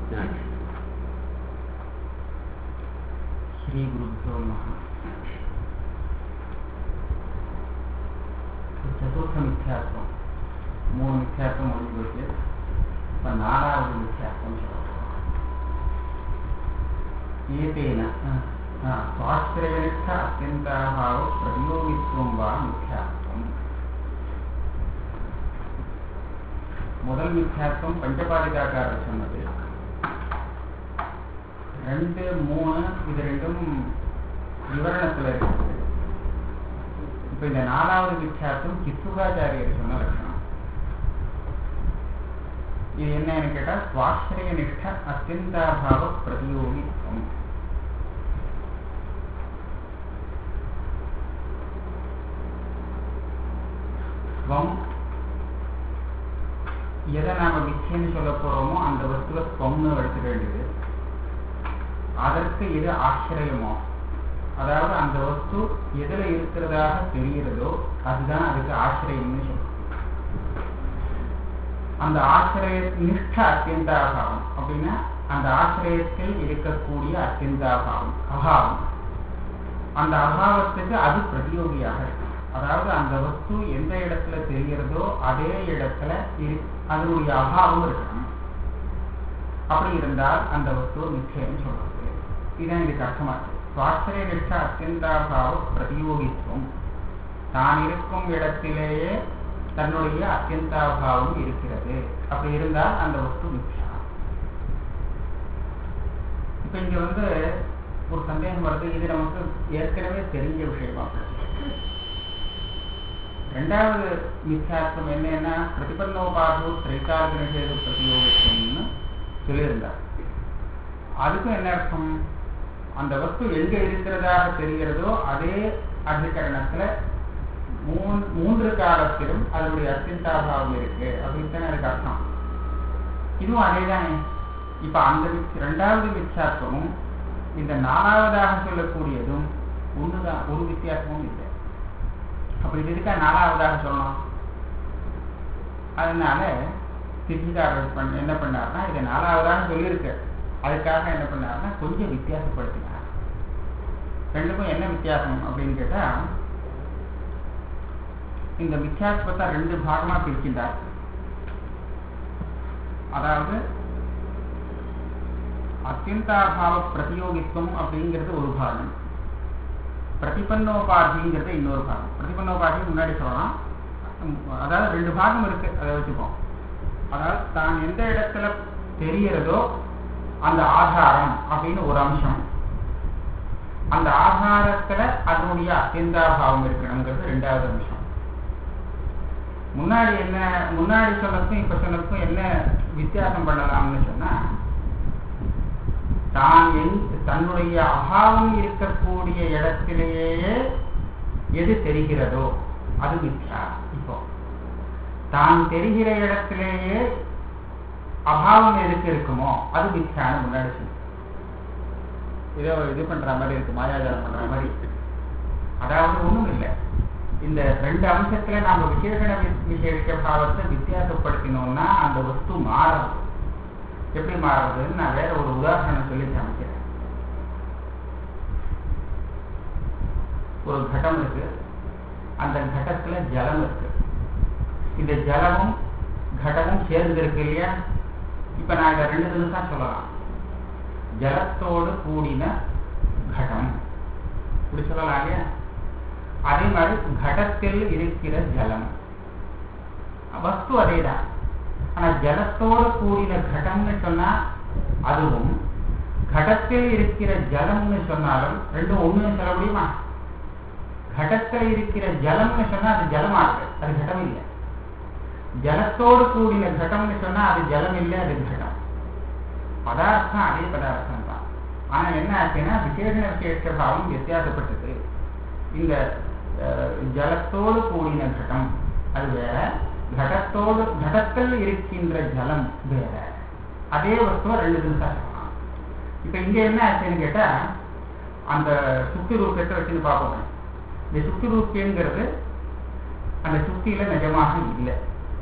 श्रीगुरुभ्यो नमः ಚತುರ್ಥ ಮಿಥ್ಯಾತ್ವ ಮೂರು ಮಿಥ್ಯಾತ್ವ ಮುಗಿದೋಕೆ இப்போ நாலாவது மித்யாத்வம் ஏதேன சுவாஸ்திரயனிஷ்ட அத்தியந்தாபாவ பிரதியோகித்துவம் வா மித்யாத்வம் முதல் மித்யாத்வம் பஞ்சபாதிகாக்காரர் சொன்னது ரெண்டு மூணு இது ரெண்டும் விவரணத்தில் இருக்குது இப்போ இந்த நாலாவது மித்யாத்வம் கித்துகாச்சாரியர் சொன்ன லட்சணம் இது என்னன்னு கேட்டா சுவாசிரிய நிஷ்ட அத்தியந்தாபாவ பிரதியோகித்துவம் ஸ்வம் எதை நாம மிச்சைன்னு சொல்ல போறோமோ அந்த வஸ்துவை ஸ்வம்னு எடுத்துக்க வேண்டியது அதற்கு எது ஆசிரியமோ அதாவது அந்த வஸ்து எதுல இருக்கிறதாக தெரிகிறதோ அதுதான் அதுக்கு ஆசிரியம்னு சொல்றோம் அந்த ஆசிரிய நிஷ்ட அத்தியந்தாபாவம் அப்படின்னா அந்த ஆசிரியத்தில் இருக்கக்கூடிய அத்தியந்தாபாவம் அபாவம் அந்த அபாவத்துக்கு அது பிரதியோகியாக இருக்கு அதாவது அந்த வஸ்து எந்த இடத்துல தெரிகிறதோ அதே இடத்துல அதனுடைய அபாவம் இருக்கணும் அப்படி இருந்தால் அந்த வஸ்து நிச்சயம் சொல்றது இதுதான் இதுக்கு அர்த்தமாச்சு சுவாஸ்திரிய நிஷ்ட அத்தியந்தாபாவ பிரதியோகித்துவம் தான் இருக்கும் இடத்திலேயே தன்னுடைய அத்தியந்தாபாவம் இருக்கிறது அப்படி இருந்தால் அந்த வஸ்து மித்யா இப்ப இங்க வந்து ஒரு சந்தேகம் வருது இது நமக்கு ஏற்கனவே தெரிஞ்ச விஷயமா ரெண்டாவது மித்யாத்வம் என்னன்னா பிரதிபன்னோபாது திரைக்கால நிஷேத பிரதியோகத்துவம்னு சொல்லியிருந்தார் அதுக்கும் என்ன அர்த்தம் அந்த வஸ்து எங்க இருக்கிறதாக தெரிகிறதோ அதே அதிகரணத்துல மூன்று காலத்திலும் அதனுடைய அத்தியந்தாபாவம் இருக்கு அப்படின்னு தானே அதுக்கு அர்த்தம் இதுவும் அதே தானே இப்ப அந்த ரெண்டாவது மிச்சாத்துவமும் இந்த நாலாவதாக சொல்லக்கூடியதும் ஒண்ணுதான் ஒரு வித்தியாசமும் இல்லை அப்ப இது இருக்கா நாலாவதாக சொல்லணும் அதனால சித்திகாரர் பண்ண என்ன பண்ணார்னா இதை நாலாவதாக சொல்லியிருக்கு அதுக்காக என்ன பண்ணாருன்னா கொஞ்சம் வித்தியாசப்படுத்தினார் ரெண்டுக்கும் என்ன வித்தியாசம் அப்படின்னு கேட்டா இந்த மித்யாத்வத்தை ரெண்டு பாகமா பிரிக்கின்றார் அதாவது அத்தியந்தாபாவ பிரதியோகித்துவம் அப்படிங்கிறது ஒரு பாகம் பிரதிபன்னோபாதிங்கிறது இன்னொரு பாகம் பிரதிபன்னோபாதி முன்னாடி சொல்லலாம் அதாவது ரெண்டு பாகம் இருக்கு அதை வச்சுப்போம் அதாவது தான் எந்த இடத்துல தெரியறதோ அந்த ஆதாரம் அப்படின்னு ஒரு அம்சம் அந்த ஆதாரத்துல அதனுடைய அத்தியந்தாபாவம் இருக்கணுங்கிறது ரெண்டாவது அம்சம் முன்னாடி என்ன முன்னாடி சொன்னதுக்கும் இப்ப சொன்னதுக்கும் என்ன வித்தியாசம் பண்ணலாம்னு சொன்னா தான் தன்னுடைய அபாவம் இருக்கக்கூடிய இடத்திலேயே எது தெரிகிறதோ அது மித்யா இப்போ தான் தெரிகிற இடத்திலேயே அபாவம் எதுக்கு இருக்குமோ அது மித்யான்னு முன்னாடி சொல்லு இதோ இது பண்ற மாதிரி இருக்கு மாயாஜாலம் பண்ற மாதிரி அதாவது ஒண்ணும் இல்லை இந்த ரெண்டு அம்சத்துல நாம விசேஷண விசேஷ பாவத்தை வித்தியாசப்படுத்தினோம்னா அந்த வஸ்து மாறும் எப்படி மாறுறதுன்னு நான் வேற ஒரு உதாரணம் சொல்லி காமிக்கிறேன் ஒரு கட்டம் இருக்கு அந்த கட்டத்துல ஜலம் இருக்கு இந்த ஜலமும் கடமும் சேர்ந்து இருக்கு இல்லையா இப்ப நான் இதை ரெண்டு தினம் சொல்லலாம் ஜலத்தோடு கூடின கடம் இப்படி சொல்லலாம் இல்லையா அதே மாதிரி கடத்தில் இருக்கிற ஜலம் வஸ்து அதேதான் ஆனா ஜலத்தோடு கூடின கடம்னு சொன்னா அதுவும் கடத்தில் இருக்கிற ஜலம்னு சொன்னாலும் ரெண்டும் ஒண்ணுன்னு சொல்ல முடியுமா கடத்தில் இருக்கிற ஜலம்னு சொன்னா அது ஜலமாகுது அது கடம் இல்லை ஜலத்தோடு கூடின கடம்னு சொன்னா அது ஜலம் இல்லை அது கடம் பதார்த்தம் அதே பதார்த்தம் தான் ஆனா என்ன ஆச்சுன்னா விசேஷ விசேஷ பாவம் வித்தியாசப்பட்டது இந்த ஜலத்தோடு கூடின கடம் அது வேற கடத்தோடு கடத்தில் இருக்கின்ற ஜலம் வேற அதே வஸ்துவ ரெண்டு நிமிஷம் சொல்லலாம் இப்ப இங்க என்ன ஆச்சுன்னு கேட்டா அந்த சுத்தி ரூபத்தை வச்சுன்னு பார்ப்போம் இந்த சுத்தி ரூபியங்கிறது அந்த சுத்தியில நிஜமாக இல்லை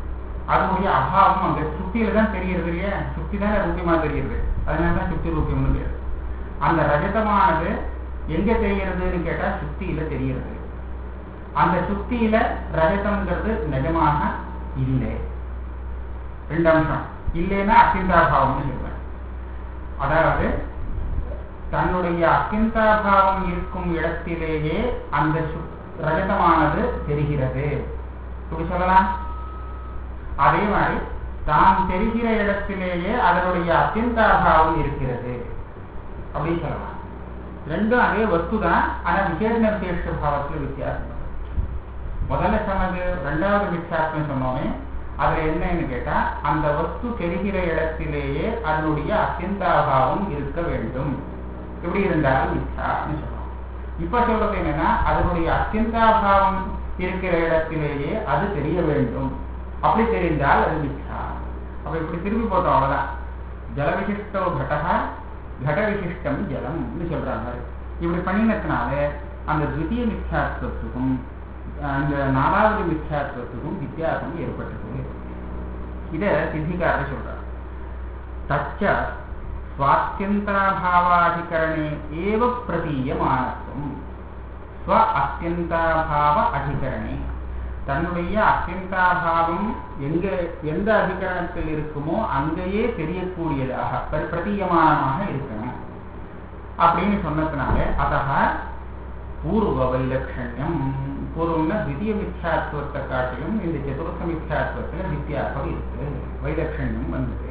அதனுடைய அபாவம் அங்க சுத்தியில தான் தெரியுது இல்லையா சுத்தி தானே ரூபியமா தெரியுது அதனால தான் சுத்தி ரூபியம்னு பேரு அந்த ரஜதமானது எங்க தெரிகிறதுன்னு கேட்டா சுத்தியில தெரிகிறது அந்த சுத்தியில ரஜதம்ங்கிறது நிஜமாக இல்லை ரெண்டு அம்சம் இல்லைன்னா அத்தியந்தாபாவம்னு சொல்லுவேன் அதாவது தன்னுடைய அத்தியந்தாபாவம் இருக்கும் இடத்திலேயே அந்த சு- ரஜதமானது தெரிகிறது இப்படி சொல்லலாம் அதே மாதிரி தான் தெரிகிற இடத்திலேயே அதனுடைய அத்தியந்தாபாவம் இருக்கிறது அப்படின்னு சொல்லலாம் ரெண்டும் அதே வஸ்து தான் ஆனா விசேஷ விசேஷ பாவத்துல வித்தியாசம் முதல்ல சொன்னது ரெண்டாவது மித்யாத்மம் சொன்னோமே அதுல என்னன்னு கேட்டா அந்த வஸ்து தெரிகிற இடத்திலேயே அதனுடைய அத்தியந்தாபாவம் இருக்க வேண்டும் எப்படி இருந்தாலும் மித்யான்னு சொல்றோம் இப்ப சொல்றது என்னன்னா அதனுடைய அத்தியந்தாபாவம் இருக்கிற இடத்திலேயே அது தெரிய வேண்டும் அப்படி தெரிந்தால் அது மித்யா அப்ப இப்படி திரும்பி போட்டோம் அவ்வளவுதான் ஜலவிசிஷ்டோ கடகா கட விசிஷ்டம் ஜலம்னு சொல்றாங்க இப்படி பண்ணினதுனால அந்த துவிதீய மித்யாத்வத்துக்கும் அந்த நாலாவது மித்யாத்வத்துக்கும் வித்தியாசம் ஏற்பட்டது இத சித்திகாரர் சொல்றார் தச்ச ஸ்வாத்தியந்தாபாவாதிகரணே ஏவ பிரதீயமானத்துவம் ஸ்வ அத்தியந்தாபாவ அதிகரணே தன்னுடைய அத்தியந்தாபாவம் எங்க எந்த அதிகரணத்தில் இருக்குமோ அங்கேயே தெரியக்கூடியதாக பிர- பிரதீயமானமாக இருக்கணும் அப்படின்னு சொன்னதுனால அதக பூர்வ வைலட்சண்யம் பூர்வம்னா திவ்ய மித்யாத்வத்தை காட்டிலும் இந்த சதுர்த்த மித்யாத்வத்துல வித்தியாசம் இருக்கு வைலட்சண்யம் வந்தது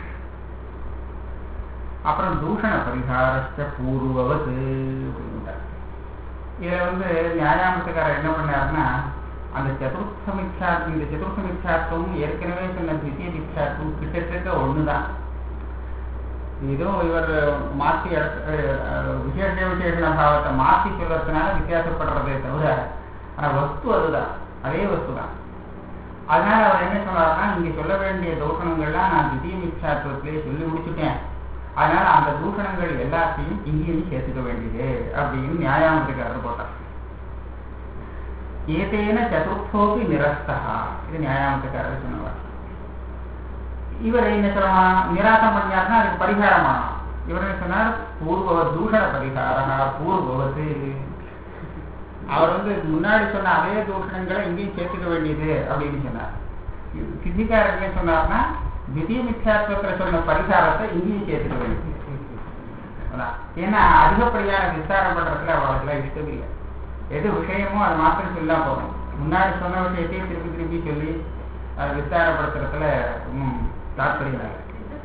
அப்புறம் தூஷண பரிகாரஸ்ட பூர்வவது அப்படின்ட்டார் இதுல வந்து நியாயாமத்துக்காரர் என்ன பண்ணாருன்னா அந்த சதுர்த்த மித்யா இந்த சதுர்த்த மித்யாத்துவம் ஏற்கனவே சொன்ன திவ்ய மித்யாத்துவம் கிட்டத்தட்ட ஒண்ணுதான் இதுவும் இவர் மாற்றி இடத்து அஹ், விசேஷ விசேஷண பாவத்தை மாற்றி சொல்றதுனால வித்தியாசப்படுறதே தவிர ஆனா வஸ்து அதுதான் அதே வஸ்து தான் அதனால அவர் என்ன சொல்றாருன்னா இங்க சொல்ல வேண்டிய தூஷணங்கள்லாம் நான் திடீர் மிச்சாத்துவத்திலே சொல்லி முடிச்சுட்டேன் அதனால அந்த தூஷணங்கள் எல்லாத்தையும் இங்கேயும் சேர்த்துக்க வேண்டியது அப்படின்னு நியாயாமத்துக்காரர் போட்டார் ஏதேன சதுர்த்தோபி நிரஸ்தா இது நியாயாமத்துக்காரர் சொன்னவர் இவர் என்ன சொல்லலாம் நிராசம் பண்ணியாருன்னா அதுக்கு பரிகாரம் பண்ணலாம் இவர் என்ன சொன்னார் பூர்வ தூஷண பரிகாரா பூர்வவத்து அவர் வந்து முன்னாடி சொன்ன அதே தூஷணங்களை இங்கேயும் சேர்த்துக்க வேண்டியது அப்படின்னு சொன்னார் சித்திகாரர் என்ன சொன்னார்னா திடீர் மித்யாத்வத்துல சொன்ன பரிகாரத்தை இங்கேயும் சேர்த்துக்க வேண்டியது அதான். ஏன்னா அதிகப்படியான விசாரம் பண்றதுல அவளுக்குலாம் இஷ்டம் இல்லை எது விஷயமோ அது மாத்திரம் சொல்லா போதும் முன்னாடி சொன்ன விஷயத்தையும் திருப்பி திருப்பி சொல்லி அதை விசாரப்படுத்துறதுல ம், தாற்பயம் இல்லை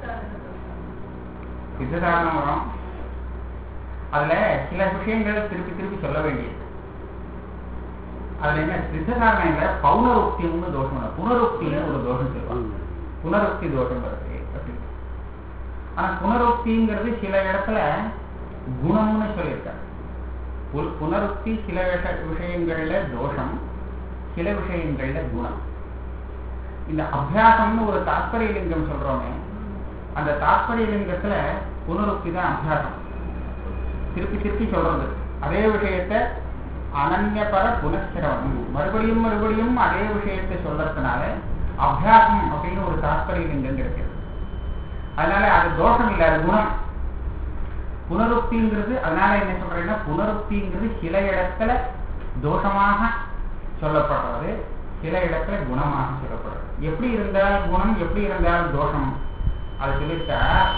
சித்ததாரணம் வரும் அதுல சில விஷயங்கள் திருப்பி திருப்பி சொல்ல வேண்டியது அதுல என்ன சித்ததாரணம் இல்ல பௌனருக்தியம்னு தோஷம் இல்லை புனருக்தின்னு ஒரு தோஷம் சொல்லுவாங்க புனருக்தி தோஷம் வருது அப்படின்னு ஆனா புனருக்திங்கிறது சில இடத்துல குணம்னு சொல்லியிருக்காங்க பு- புனருக்தி சில விஷ- விஷயங்கள்ல தோஷம் சில விஷயங்கள்ல குணம் இந்த அபியாசம்னு ஒரு தாத்பரிய லிங்கம் சொல்றோமே அந்த தாத்பரிய லிங்கத்துல புனருக்தி தான் அபியாசம் திருப்பி திருப்பி சொல்றது அதே விஷயத்த அனன்யபர புனஸ்திரவணம் மறுபடியும் மறுபடியும் அதே விஷயத்தை சொல்றதுனால அபியாசம் அப்படின்னு ஒரு தாத்பரிய லிங்கம் கிடைக்கிறது அதனால அது தோஷம் இல்லை அது குணம் புனருக்திங்கிறது அதனால என்ன சொல்றேன்னா புனருக்திங்கிறது சில இடத்துல தோஷமாக சொல்லப்படுறது சில இடத்துல குணமாக சொல்லப்படுறது எப்படி இருந்தால் குணம் எப்படி இருந்தால் தோஷம் அதை சொல்லிட்டா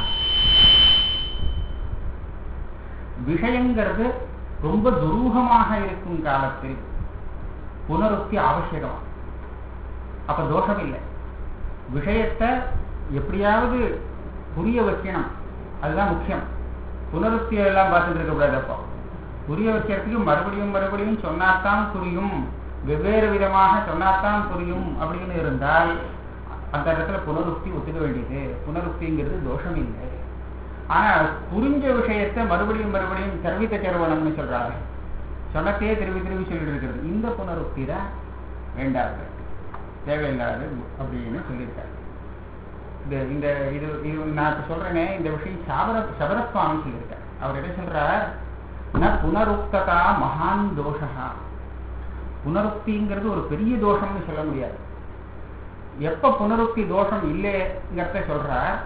விஷயங்கிறது ரொம்ப துரூகமாக இருக்கும் காலத்தில் புனருக்தி அவசியம் அப்ப தோஷம் இல்லை விஷயத்தை எப்படியாவது புரிய வைக்கணும் அதுதான் முக்கியம் புனருக்தி எல்லாம் பார்த்துட்டு இருக்கக்கூடாது அப்போ புரிய வைக்கிறதுக்கு மறுபடியும் மறுபடியும் சொன்னாத்தான் புரியும் வெவ்வேறு விதமாக சொன்னாத்தான் புரியும் அப்படின்னு இருந்தால் அந்த இடத்துல புனருக்தி ஒத்துக்க வேண்டியது புனருக்திங்கிறது தோஷம் இல்லை ஆனா புரிஞ்ச விஷயத்தை மறுபடியும் மறுபடியும் சர்வித்த சரவணம்னு சொல்றாங்க சொன்னத்தையே திரும்பி திரும்பி சொல்லிட்டு இருக்கிறது இந்த புனருக்தி தான் வேண்டாது தேவையில்லாது அப்படின்னு சொல்லியிருக்காரு இந்த இந்த இது இது நான் இப்ப சொல்றேனே இந்த விஷயம் சபர சபரசுவாமி சொல்லியிருக்கார் அவர் என்ன சொல்றார் ந புனருக்ததா மகான் தோஷா புனருக்திங்கிறது ஒரு பெரிய தோஷம்னு சொல்ல முடியாது எப்ப புனருக்தி தோஷம் இல்லைங்கிறத சொல்றார்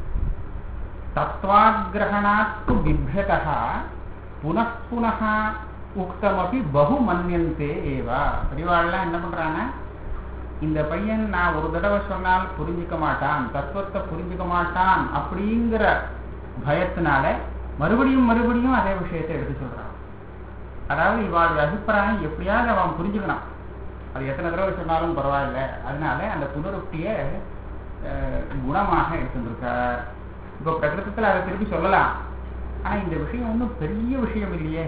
தத்வாகிரகணாத்து பிப்யதா புனః புனः உக்தமபி பகு மன்யந்தே ஏவா பெரியவாள்லாம் என்ன பண்றாங்கன்னா இந்த பையன் நான் ஒரு தடவை சொன்னால் புரிஞ்சுக்க மாட்டான் தத்துவத்தை புரிஞ்சுக்க மாட்டான் அப்படிங்கிற பயத்தினால மறுபடியும் மறுபடியும் அதே விஷயத்தை எடுத்து சொல்றான் அதாவது இவாளுடைய அபிப்பிராயம் எப்படியாவது அவன் புரிஞ்சுக்கணும் அது எத்தனை தடவை சொன்னாலும் பரவாயில்ல அதனால அந்த புனருக்திய அஹ், குணமாக எடுத்துருக்கார் இப்போ பிரகிருதத்தில் அதை திருப்பி சொல்லலாம் ஆனா இந்த விஷயம் ஒன்றும் பெரிய விஷயம் இல்லையே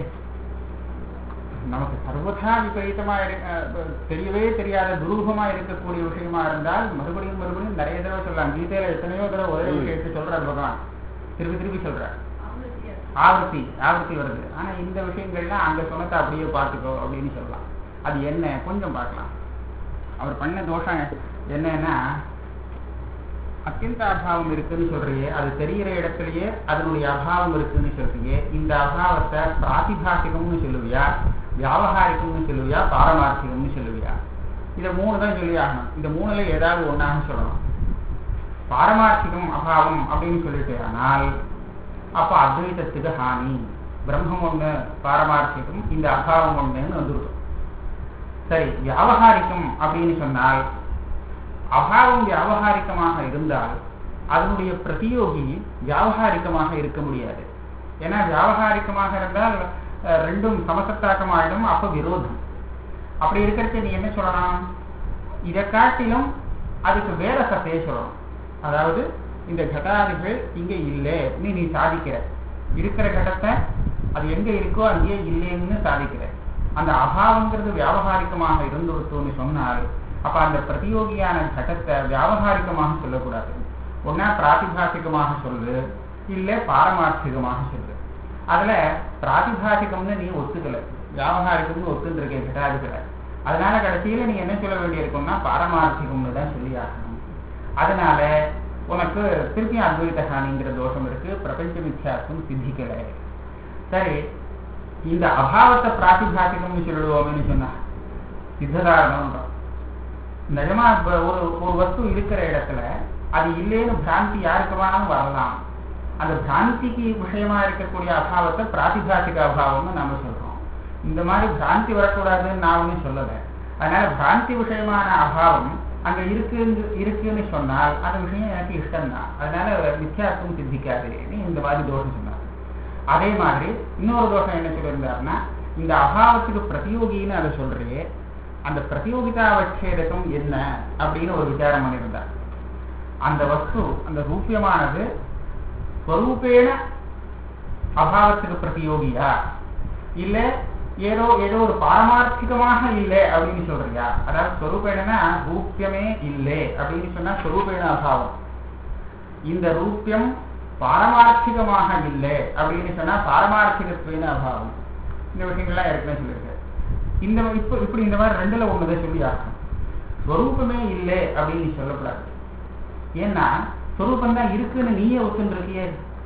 நமக்கு சர்வதா விபரீதமா இரு- அஹ், தெரியவே தெரியாத துரூபமா இருக்கக்கூடிய விஷயமா இருந்தால் மறுபடியும் மறுபடியும் நிறைய தடவை சொல்லலாம் கீதையில எத்தனையோ தடவை ஒரே விஷயத்தை சொல்றார் பகவான் திருப்பி திருப்பி சொல்றார் ஆவர்த்தி ஆவர்த்தி வருது ஆனா இந்த விஷயங்கள்லாம் அங்க சொன்னதை அப்படியே பார்த்துக்கோ அப்படின்னு சொல்லலாம் அது என்ன கொஞ்சம் பார்க்கலாம் அவர் பண்ண தோஷம் என்னன்னா அத்தியந்த அபாவம் இருக்குன்னு சொல்றியே அது தெரிகிற இடத்துலயே அதனுடைய அபாவம் இருக்குன்னு சொல்றியே இந்த அபாவத்தை பிராதிபாசிகம்னு சொல்லுவியா வியாபகாரிகம்னு சொல்லுவியா பாரமார்த்திகம்னு சொல்லுவியா இதை மூணு தான் சொல்லி ஆகணும் இந்த மூணுல ஏதாவது ஒண்ணாக சொல்லணும் பாரமார்த்திகம் அபாவம் அப்படின்னு சொல்லிட்டு ஆனால் அப்ப அத்வைதத்துக்கு ஹானி பிரம்மம் ஒண்ணு பாரமார்த்திகம் இந்த அபாவம் ஒண்ணுன்னு வந்துருக்கும் சரி வியாபகாரிகம் அப்படின்னு சொன்னால் அபாவம் வியாபகாரிகமாக இருந்தால் அதனுடைய பிரதியோகி வியாபகாரிகமாக இருக்க முடியாது ஏன்னா வியாபகாரிகமாக இருந்தால் அஹ், ரெண்டும் சமசத்தாக்கமாயிடும் அப்ப விரோதம் அப்படி இருக்கிறது நீ என்ன சொல்லலாம் இதை காட்டிலும் அதுக்கு வேற சத்தையை சொல்லணும் அதாவது இந்த கட்டாதிகள் இங்க இல்லை நீ நீ சாதிக்கிற இருக்கிற கடத்தை அது எங்க இருக்கோ அங்கேயே இல்லைன்னு சாதிக்கிற அந்த அபாவங்கிறது வியாபகாரிகமாக இருந்துடுத்தோன்னு சொன்னால் அப்ப அந்த பிரதியோகியான கடத்தை வியாபகாரிகமாக சொல்லக்கூடாது ஒன்னா பிராதிபாசிகமாக சொல்லு இல்ல பாரமார்த்திகமாக சொல்லு அதுல பிராதிபாசிகம்னு நீ ஒத்துக்கல வியாபகாரிகம்னு ஒத்துன்னு இருக்கேன் கட்டாதிகளை அதனால கடைசியில நீ என்ன சொல்ல வேண்டியிருக்கும்னா பாரமார்த்திகம்னு தான் சொல்லி ஆகணும் அதனால உனக்கு திருப்பி அத்வைத ஹானிங்கிற தோஷம் இருக்கு பிரபஞ்ச மித்யாசம் சித்திக்கல சரி இந்த அபாவத்தை பிராதிபாசிகம்னு சொல்லிடுவோம்னு சொன்னா சித்ததாரணம் நிஜமா இப்ப ஒரு ஒரு வஸ்து இருக்கிற இடத்துல அது இல்லைன்னு பிராந்தி யாருக்கு வேணாலும் வரலாம் அந்த பிராந்திக்கு விஷயமா இருக்கக்கூடிய அபாவத்தை பிராதிபாசிக அபாவம்னு நாம சொல்றோம் இந்த மாதிரி பிராந்தி வரக்கூடாதுன்னு நான் ஒன்றும் சொல்லலை அதனால பிராந்தி விஷயமான அபாவம் அங்க இருக்குன்னு இருக்குன்னு சொன்னால் அந்த விஷயம் எனக்கு இஷ்டம்தான் அதனால மித்யாசம் சித்திக்காதுன்னு இந்த மாதிரி தோஷம் சொன்னார் அதே மாதிரி இன்னொரு தோஷம் என்ன சொல்லியிருந்தாருன்னா இந்த அபாவத்துக்கு பிரதியோகின்னு அதை சொல்றியே அந்த பிரதியோகிதா வச்சேதகம் என்ன அப்படின்னு ஒரு விசாரம் பண்ணியிருந்தார் அந்த வஸ்து அந்த ரூபியமானது ஸ்வரூபேண அபாவத்துக்கு பிரதியோகியா இல்ல ஏதோ ஏதோ ஒரு பாரமார்த்திகமாக இல்லை அப்படின்னு சொல்றியா அதாவது ஸ்வரூபேணனா ரூபியமே இல்லை அப்படின்னு சொன்னா ஸ்வரூபேண அபாவம் இந்த ரூபியம் பாரமார்த்திகமாக இல்லை அப்படின்னு சொன்னா பாரமார்த்திகத்துவேன அபாவம் இந்த விஷயங்கள்லாம் ஏற்கனவே சொல்லியிருக்கேன் இந்த இப்ப இப்படி இந்த மாதிரி ரெண்டுல ஒண்ணுதை சொல்லி ஆகணும் ஸ்வரூபமே இல்லை அப்படின்னு நீ சொல்லக்கூடாது ஏன்னா ஸ்வரூபம் தான் இருக்குன்னு நீயே ஒத்துன்னு இருக்கியே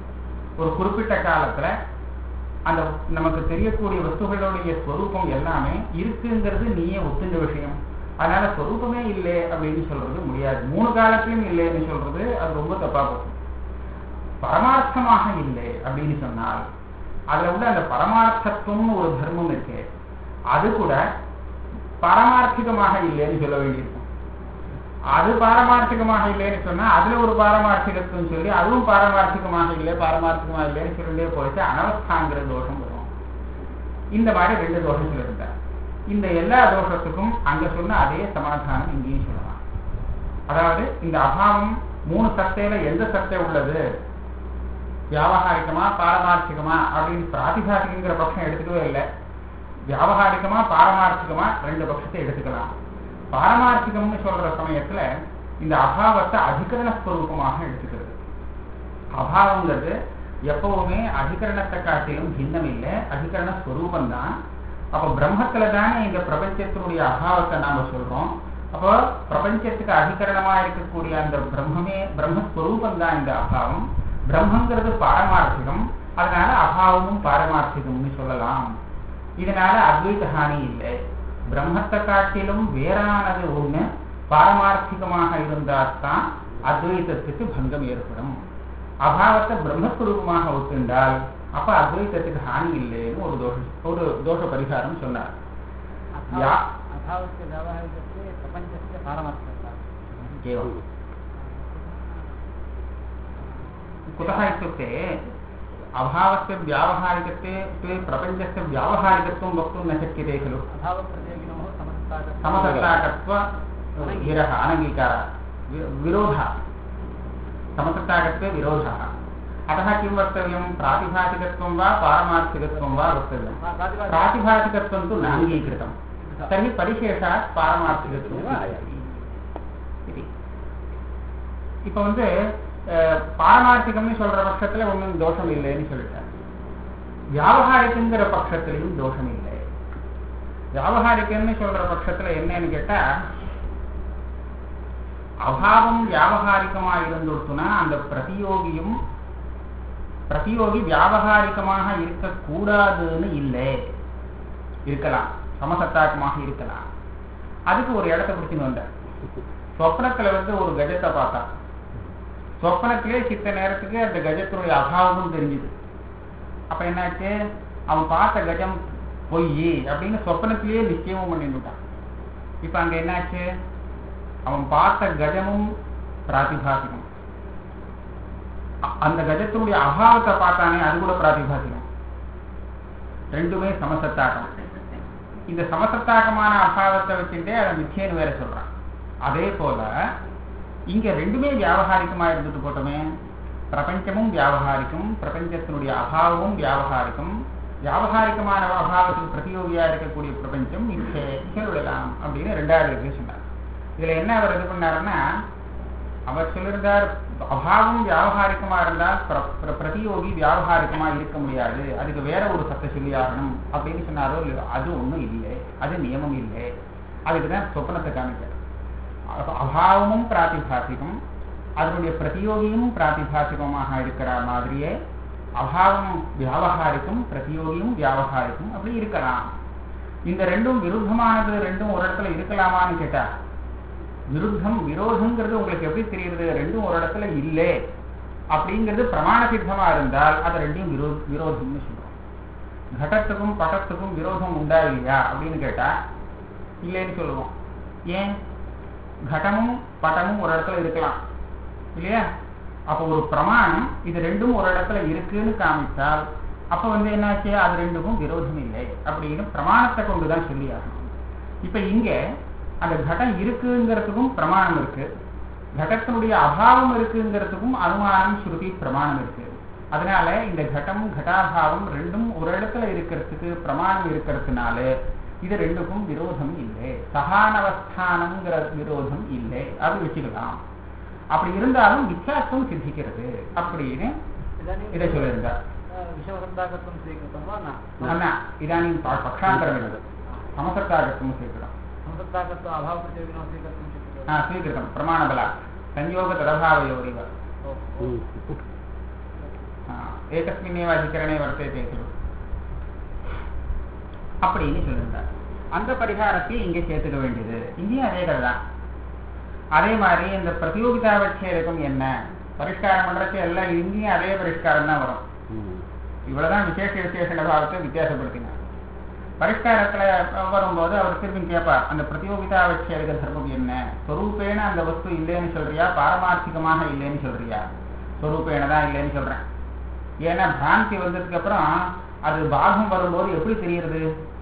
ஒரு குறிப்பிட்ட காலத்துல அந்த நமக்கு தெரியக்கூடிய வஸ்துகளுடைய ஸ்வரூபம் எல்லாமே இருக்குங்கிறது நீயே ஒத்துண்ட விஷயம் அதனால ஸ்வரூபமே இல்லை அப்படின்னு சொல்றது முடியாது மூணு காலத்திலும் இல்லைன்னு சொல்றது அது ரொம்ப தப்பா போகும் பரமார்த்தமாக இல்லை அப்படின்னு சொன்னால் அதுல உள்ள அந்த பரமார்த்தத்துவம்னு ஒரு தர்மம் இருக்கு அது கூட பாரமார்த்திகமாக இல்லைன்னு சொல்ல வேண்டியிருக்கும் அது பாரமார்த்திகமாக இல்லைன்னு சொன்னா அதுல ஒரு பாரமார்த்திகத்துவம் சொல்லி அதுவும் பாரமார்த்திகமாக இல்லை பாரமார்த்திகமாக இல்லைன்னு சொல்லிட்டே போயிட்டு அனவஸ்தாங்கிற தோஷம் வரும் இந்த மாதிரி ரெண்டு தோஷம் சொல்லியிருந்தார் இந்த எல்லா தோஷத்துக்கும் அங்க சொன்ன அதே சமாதானம் இங்கேயும் சொல்லலாம் அதாவது இந்த அபாவம் மூணு சத்தையில எந்த சத்தை உள்ளது வியாபகாரிகமா பாரமார்த்திகமா அப்படின்னு பிராதிபாசிகங்கிற பட்சம் எடுத்துக்கவே இல்லை வியாபகாரிகமா பாரமார்த்திகமா ரெண்டு பட்சத்தை எடுத்துக்கலாம் பாரமார்த்திகம்னு சொல்ற சமயத்துல இந்த அபாவத்தை அதிகரண ஸ்வரூபமாக எடுத்துக்கிறது அபாவங்கிறது எப்பவுமே அதிகரணத்தை காட்டிலும் பின்னம் இல்லை அதிகரண ஸ்வரூபம் தான் அப்ப பிரம்மத்துல தானே இந்த பிரபஞ்சத்தினுடைய அபாவத்தை நாம சொல்றோம் அப்போ பிரபஞ்சத்துக்கு அதிகரணமா இருக்கக்கூடிய அந்த பிரம்மமே பிரம்மஸ்வரூபம் தான் இந்த அபாவம் பிரம்மங்கிறது பாரமார்த்திகம் அதனால அபாவமும் பாரமார்த்திகம்னு சொல்லலாம் இதனால அத்வைத ஹானி இல்லை பிரம்மத்தை காட்டிலும் வேறானது ஒண்ணு பாரமார்த்திகமாக இருந்தால்தான் அத்வைத்தத்துக்கு பங்கம் ஏற்படும் அபாவத்தை பிரம்மஸ்வரூபமாக ஒத்துண்டால் அப்ப அத்வைத்தத்துக்கு ஹானி இல்லைன்னு ஒரு தோஷ ஒரு தோஷ பரிகாரம் சொன்னார் या अभावस्य व्यावहारिकत्वे प्रपञ्चस्य पारमार्थकता एवम् कुतः इत्युक्ते अभावस्य व्यावहारिकत्वे त्वे प्रपञ्चस्य व्यावहारिकत्वं वक्तुं न शक्यते खलु अभावप्रतियोगिनोः समस्ताकत्वं समसत्ताकत्व विरह अनङ्गीकारः वि- विरोधः समसत्ताकत्वे विरोधः अतः किं वक्तव्यं प्रातिभासिकत्वं वा पारमार्थिकत्वं वा वक्तव्यं हा, प्रातिभासिकं- प्रातिभासिकत्वं तु न अङ्गीकृतं तर्हि परिशेषात् पारमार्थिकत्वं सिद्ध्यति इति இப்போ வந்து அஹ், பாரமார்த்திகம்னு சொல்ற பட்சத்துல ஒன்றும் தோஷம் இல்லைன்னு சொல்லிட்டாங்க வியாபகாரிக்குங்கிற பட்சத்திலையும் தோஷம் இல்லை வியாபகாரிக்கம்னு சொல்ற பட்சத்துல என்னன்னு கேட்டா அபாவம் வியாபகாரிகமா இருந்துடுத்துனா அந்த பிரதியோகியும் பிரதியோகி வியாபகாரிகமாக இருக்கக்கூடாதுன்னு இல்லை இருக்கலாம் சமசத்தாக்கமாக இருக்கலாம் அதுக்கு ஒரு இடத்த பிடிச்சின்னு வந்தார் சொப்னத்துல வந்து ஒரு கஜத்தை பார்த்தான் சொப்பனத்திலே சித்த நேரத்துக்கு அந்த கஜத்தினுடைய அபாவமும் தெரிஞ்சுது அப்ப என்னாச்சு அவன் பார்த்த கஜம் பொய் அப்படின்னு சொப்பனத்திலேயே நிச்சயமும் பண்ணிட்டுட்டான் இப்ப அங்க என்னாச்சு அவன் பார்த்த கஜமும் பிராதிபாசிகம் அ- அந்த கஜத்தினுடைய அபாவத்தை பார்த்தானே அது கூட பிராதிபாசிகம் ரெண்டுமே சமசத்தாக்கம் இந்த சமசத்தாக்கமான அபாவத்தை வச்சுட்டே அதை மிச்சேன்னு வேற சொல்றான் அதே போல இங்க ரெண்டுமே வியாபகாரிகமா இருந்துட்டு போட்டோமே பிரபஞ்சமும் வியாபகாரிக்கும் பிரபஞ்சத்தினுடைய அபாவமும் வியாபகாரிக்கும் வியாபகாரிகமான அபாவத்துக்கு பிரதியோகியா இருக்கக்கூடிய பிரபஞ்சம் மிச்சே விடலாம் அப்படின்னு ரெண்டாவது இருக்கு சொன்னார் இதுல என்ன அவர் இது பண்ணாருன்னா அவர் சொல்லியிருந்தார் அபாவம் வியாபகாரிகமா இருந்தால் பிர- பிர- பிரதியோகி வியாபகாரிகமா இருக்க முடியாது அதுக்கு வேற ஒரு சத்த சொல்லி ஆகணும் அப்படின்னு சொன்னாரோ இல்லையோ அது ஒண்ணும் இல்லை அது நியமம் இல்லை அதுக்கு தான் சொப்பனத்தை காமிக்கிறார் அப- அபாவமும் பிராதிபாசிகம் அதனுடைய பிரதியோகியும் பிராதிபாசிகமாக இருக்கிற மாதிரியே அபாவம் வியாபகாரிக்கும் பிரதியோகியும் வியாபகாரிக்கும் அப்படி இருக்கலாம் இந்த ரெண்டும் விருத்தமானது ரெண்டும் ஒரு இடத்துல இருக்கலாமான்னு கேட்டா விருத்தம் விரோதங்கிறது உங்களுக்கு எப்படி தெரியுது ரெண்டும் ஒரு இடத்துல இல்லை அப்படிங்கிறது பிரமாண சித்தமா இருந்தால் அதை ரெண்டையும் விரோ விரோதம்னு சொல்றோம் கடத்துக்கும் பட்டத்துக்கும் விரோதம் உண்டா இல்லையா அப்படின்னு கேட்டா இல்லைன்னு சொல்லுவோம் ஏன் கடமும் பட்டமும் ஒரு இடத்துல இருக்கலாம் இல்லையா அப்போ ஒரு பிரமாணம் இது ரெண்டும் ஒரு இடத்துல இருக்குன்னு காமித்தால் அப்ப வந்து என்னாச்சு அது ரெண்டுக்கும் விரோதம் இல்லை அப்படின்னு பிரமாணத்தை கொண்டுதான் சொல்லி ஆகணும் இப்ப இங்க அந்த கடம் இருக்குங்கிறதுக்கும் பிரமாணம் இருக்கு கடத்தினுடைய அபாவம் இருக்குங்கிறதுக்கும் அனுமானம் ஸ்ருதி பிரமாணம் இருக்கு அதனால இந்த கடம் கடாபாவம் ரெண்டும் ஒரு இடத்துல இருக்கிறதுக்கு பிரமாணம் இருக்கிறதுனால இது ரெண்டுக்கும் விரோதம் இல்லை சகானவஸ்தானம்ங்கிற விரோதம் இல்லை அது வச்சுக்கலாம் அப்படி இருந்தாலும் வித்தியாசம் சித்திக்கிறது அப்படின்னு इदानीं இதை சொல்லியிருந்தார் विषमसन्दाकत्वं स्वीकृतं वा न அண்ணா இதானின் பக்ஷாந்தரம் சமசத்தாகத்தும் ஸ்வீகிருதம் संसत्ताकत्व अभावप्रतियोगिनः स्वीकर्तुं शक्यते ஆ ஸ்வீகிருதம் பிரமாணபலா संयोग तदभावयोरिव ओ, ओ। ஆ, ஏகஸ்மின்னேவ அதிகரணே வர்த்தேதே खलु அப்படின்னு சொல்லியிருந்தார் அந்த பரிகாரத்தை இங்கே சேர்த்துக்க வேண்டியது இங்கேயும் அதே கதை தான் அதே மாதிரி இந்த பிரதியோகிதா வச்சேதகம் என்ன பரிஷ்காரம் பண்றதுக்கு எல்லாம் இங்கேயும் அதே பரிஷ்காரம் தான் வரும் இவ்வளவுதான் விசேஷ விசேஷ பாவத்தை வித்தியாசப்படுத்தினார் பரிஷ்காரத்துல வரும்போது அவர் திரும்பி கேட்பார் அந்த பிரதியோகிதா வச்சேதக தர்மம் என்ன சொரூபேன அந்த வஸ்து இல்லைன்னு சொல்றியா பாரமார்த்திகமாக இல்லைன்னு சொல்றியா சொரூபேன தான் இல்லைன்னு சொல்றேன் ஏன்னா பிராந்தி வந்ததுக்கு அப்புறம் அது பாகம் வரும்போது எப்படி தெரியுறது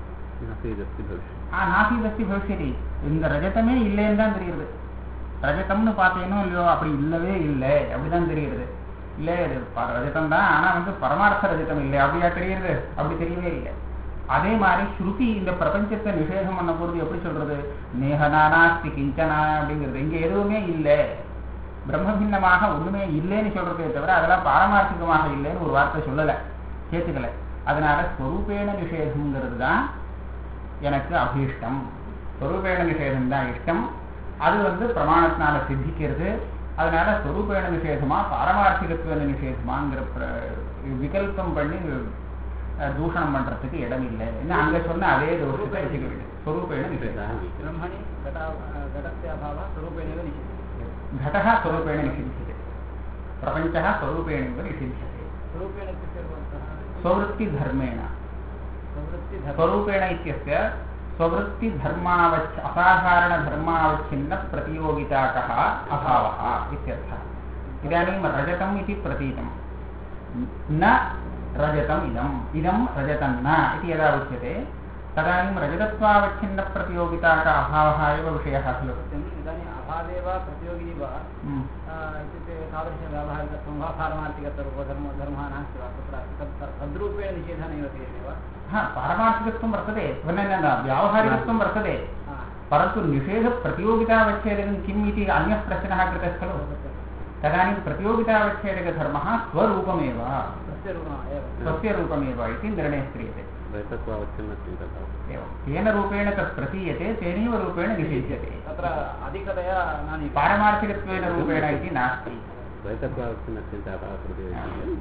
ஆ நாசி தஸ்தி பவிஷ்யதி இந்த ரஜதமே இல்லைன்னு தான் தெரியுது ரஜதம்னு பார்த்தீங்கன்னா இல்லையோ அப்படி இல்லவே இல்லை அப்படிதான் தெரியுது இல்லை இது ப- ரஜதம் தான் ஆனா வந்து பரமார்த்த ரஜதம் இல்லை அப்படியா தெரியுது அப்படி தெரியவே இல்லை அதே மாதிரி ஸ்ருதி இந்த பிரபஞ்சத்தை நிஷேதம் பண்ண போது எப்படி சொல்றது நேகனானாஸ்தி கிஞ்சனா அப்படிங்கிறது இங்க எதுவுமே இல்லை பிரம்மபின்னமாக ஒண்ணுமே இல்லைன்னு சொல்றதே தவிர அதெல்லாம் பாரமார்த்திகமாக இல்லைன்னு ஒரு வார்த்தை சொல்லலை சேர்த்துக்கல அதனால ஸ்வரூபேண நிஷேதம்ங்கிறது தான் எனக்கு அபீஷ்டம் ஸ்வரூபேண நிஷேதம் தான் இஷ்டம் அது வந்து பிரமாணத்தினால சித்திக்கிறது அதனால ஸ்வரூபேண நிஷேதமா பாரமார்த்திகத்துவ நிஷேதமாங்கிற பிர- விகல்பம் பண்ணி அஹ், தூஷணம் பண்றதுக்கு இடம் இல்லை என்ன அங்க சொன்ன அதே தோஷத்தை வச்சுக்க வேண்டியது ஸ்வரூபேண நிஷேதம் ब्रह्मणि घट घटस्य अभावः स्वरूपेणैव निषिध्यते घटः स्वरूपेण निषिध्यते प्रपञ्चः स्वरूपेणैव निषिध्यते स्वरूपेण इत्युक्ते भवन्तः स्ववृत्तिधर्मेण प्रवृत्तिधर्म स्वरूपेण इत्यस्य स्ववृत्तिधर्मावच्छ असाधारणधर्मावच्छिन्नप्रतियोगिताकः अभावः इत्यर्थः इदानीं रजतम् इति प्रतीतं न रजतम् इदम् इदं रजतं न इति यदा उच्यते तदानीं रजतत्वावच्छिन्नप्रतियोगिताक अभावः एव विषयः खलु सत्यम् इदानीम् अभावे वा प्रतियोगिनी वा हम्म। आ, इत्युक्ते तादृशव्यावहारिकत्वं वा पारमार्थिकत्वरूपधर्म धर्मः नास्ति वा तत्र तत् तत्- तद्रूपेण निषेधः नैव क्रियते वा हा पारमार्थिकत्वं वर्तते न न न व्यावहारिकत्वं वर्तते हा, परन्तु निषेधप्रतियोगितावच्छेदकं किम् इति अन्यः प्रश्नः कृतः खलु सत्यं। तदानीं प्रतियोगितावच्छेदकधर्मः स्वरूपमेव तस्य रूपः एव स्वस्य रूपमेव इति निर्णयः क्रियते द्वैतत्वावच्छिन्नत्वं एवं तेन रूपेण तत् प्रतीयते तेनैव रूपेण निषिध्यते तत्र अधिकतया नानि पारमार्थिकत्वेन रूपेण इति नास्ति द्वैतत्वावच्छिन्नचिन्ताभाव प्रतियोगिता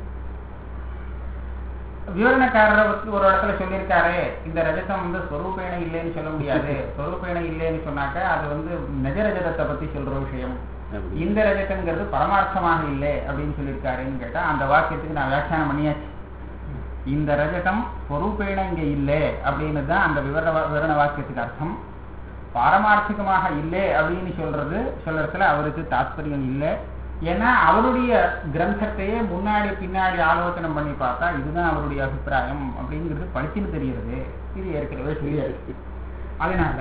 விவரணக்காரர் வந்து ஒரு இடத்துல சொல்லியிருக்காரு இந்த ரஜதம் வந்து ஸ்வரூபேண இல்லைன்னு சொல்ல முடியாது ஸ்வரூபேண இல்லைன்னு சொன்னாக்க அது வந்து நிஜ ரஜதத்தை பத்தி சொல்ற விஷயம் அப்படி. இந்த ரஜதங்கிறது பரமார்த்தமாக இல்லை அப்படின்னு சொல்லியிருக்காருன்னு கேட்டா அந்த வாக்கியத்துக்கு நான் வியாக்கியானம் பண்ணியாச்சு இந்த ரஜதம் ஸ்வரூபேண இங்க இல்லை அப்படின்னு தான் அந்த விவரண வா- விவரண வாக்கியத்துக்கு அர்த்தம் பாரமார்த்திகமாக இல்லை அப்படின்னு சொல்றது சொல்றதுல அவருக்கு தாத்பரியம் இல்லை ஏன்னா அவருடைய கிரந்தத்தையே முன்னாடி பின்னாடி ஆலோசனை பண்ணி பார்த்தா இதுதான் அவருடைய அபிப்பிராயம் அப்படிங்கிறது பளிச்சுன்னு தெரிகிறது இது ஏற்கனவே சொல்லியாச்சு அதனால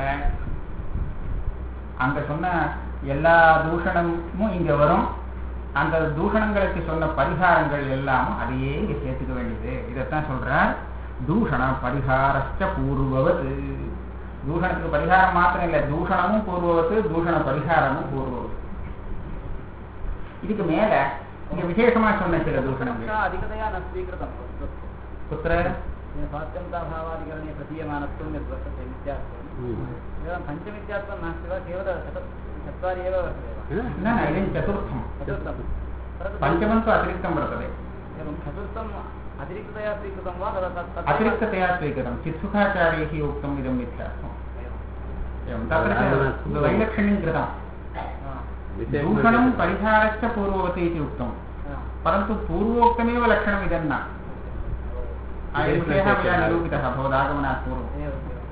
அங்க சொன்ன எல்லா தூஷணமும் இங்க வரும் அந்த தூஷணங்களுக்கு சொன்ன பரிகாரங்கள் எல்லாமும் அதையே இங்க சேர்த்துக்க வேண்டியது இதைத்தான் சொல்றார் தூஷண பரிகாரஸ்ட பூர்வவத் தூஷணத்துக்கு பரிகாரம் மாத்திரம் இல்லை தூஷணமும் பூர்வவத்து தூஷண பரிகாரமும் பூர்வவத் இதுக்கு மேல இங்க விசேஷமா சொன்ன சில தூஷணங்கள் तत्र अधिकतया न स्वीकृतं குத்திர स्वात्यन्ताभावादिकरणे प्रतीयमानत्वं यद् वर्तते मिथ्यात्वम् एवं पञ्चमिथ्यात्वं नास्ति वा केवल चत- चत्वारि एव वर्तते वा न न इदं चतुर्थं चतुर्थं परन्तु पञ्चमं तु अतिरिक्तं वर्तते एवं चतुर्थम् अतिरिक्ततया स्वीकृतं वा तदा तत् तत् अतिरिक्ततया स्वीकृतं चित्सुखाचार्यैः उक्तम् इदं मिथ्यात्वम् एवम्। एवं तत्र च वैलक्षण्यं कृतं हा, दूषणं परिहारश्च पूर्ववती इति उक्तं हा। परन्तु पूर्वोक्तमेव लक्षणम् इदं न अयं विषयः मया निरूपितः भवदागमनात् पूर्वम् एवम् एवम्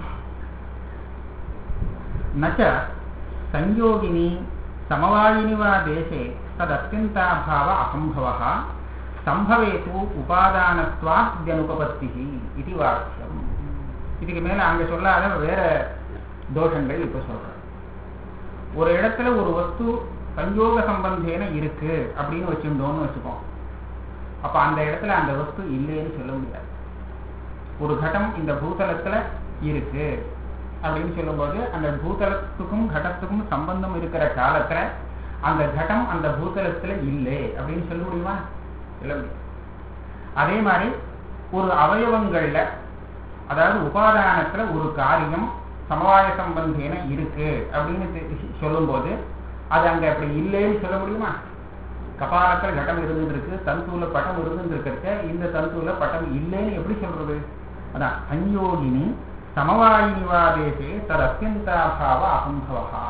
न च संयोगिनी समवायिनि वा देशे तदत्यन्ताभाव असम्भवः सम्भवेतु उपादानत्वाद्यनुपपत्तिः इति वाक्यम् இதுக்கு மேல அங்க சொல்லாத வேற தோஷங்கள் இப்ப சொல்றேன் ஒரு இடத்துல ஒரு வஸ்து சஞ்சோக சம்பந்தேன இருக்கு அப்படின்னு வச்சிருந்தோம்னு வச்சுப்போம் அப்ப அந்த இடத்துல அந்த வஸ்து இல்லைன்னு சொல்ல முடியாது ஒரு கட்டம் இந்த பூதலத்துல இருக்கு அப்படின்னு சொல்லும்போது அந்த பூதலத்துக்கும் கடத்துக்கும் சம்பந்தம் இருக்கிற காலத்துல அந்த கடம் அந்த பூதலத்துல இல்லை அப்படின்னு சொல்ல முடியுமா சொல்ல முடியாது அதே மாதிரி ஒரு அவயவங்கள்ல அதாவது உபாதானத்துல ஒரு காரியம் சமவாய சம்பந்தேன இருக்கு அப்படின்னு தெ- சொல்லும்போது அது அங்க அப்படி இல்லைன்னு சொல்ல முடியுமா கபாலத்துல கட்டம் இருந்துட்டு இருக்கு தந்துல பட்டம் இருந்துட்டு இருக்கிறத இந்த தந்துல பட்டம் இல்லைன்னு எப்படி சொல்றது அதான் சஞ்யோகினி சமவாயினிவாதேசே தது அத்தியந்தாபாவ அசம்பவா